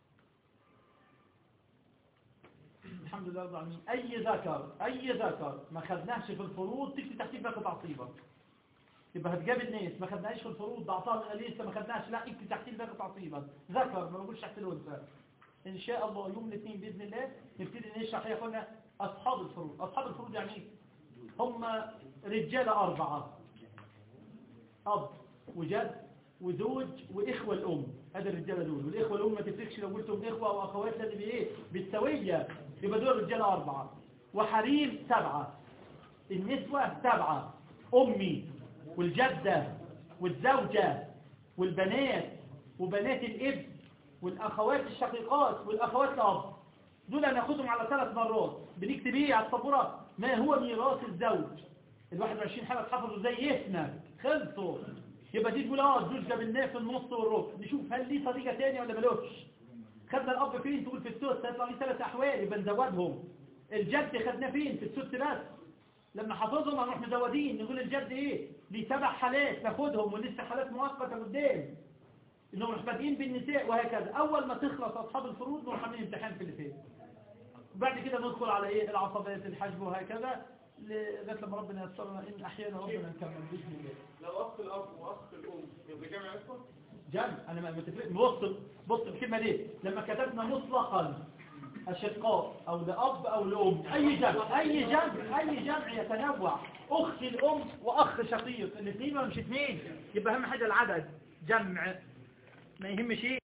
الحمد لله رب العالمين أي ذكر أي ذكر ما خدناهش في الفروض تكتب تحتيه باقي تعصيبا يبقى هتجاب الناس ما خدناش في الفروض ضعطاها لسه ما خدناش لا اكتب تحت الباقي تعصيبا ذكر ما بقولش تحت الانثى ان شاء الله يوم الاثنين باذن الله نبتدي نشرح يا اخوانا اصحاب الفروض اصحاب الفروض يعني ايه هم رجاله اربعه اب وجد وزوج واخوه الام هذا الرجاله دول والاخوه الام ما تفرقش لو قلتم اخوه او اخوات لازم ايه بالسويه يبقى دول رجاله اربعه وحريم سبعه النسوه سبعه امي والجده والزوجه والبنات وبنات الابن والاخوات الشقيقات والاخوات الاب دول هناخدهم على ثلاث مرات بنكتب ايه على السبوره ما هو ميراث الزوج ال 21 حاجه اتحفظوا زي اسمك خلصوا يبقى دي تقول اه الزوج جابلناه في النص والربع نشوف هل ليه طريقه ثانيه ولا ملوش خدنا الاب فين تقول في السدس هيطلع ليه ثلاث احوال يبقى نزودهم الجد خدناه فين في السدس بس لما حافظهم هنروح مزودين نقول الجد ايه ليه سبع حالات ناخدهم ولسه حالات مؤقته قدام انهم مش بادئين بالنساء وهكذا اول ما تخلص اصحاب الفروض نروح عاملين امتحان في اللي فات وبعد كده ندخل على ايه العصبيات الحجب وهكذا لغايه لما ربنا يسرنا ان احيانا ربنا نكمل باذن الله لو اخ الاب واخ الام يبقى جامع اخوه جمع انا ما متفق بص بص الكلمه دي لما كتبنا مطلقا اشقاء او لاب او لام اي جمع اي جمع اي جمع يتنوع اخت الام واخ شقيق الاثنين ولا مش اثنين يبقى اهم حاجه العدد جمع ما يهمش ايه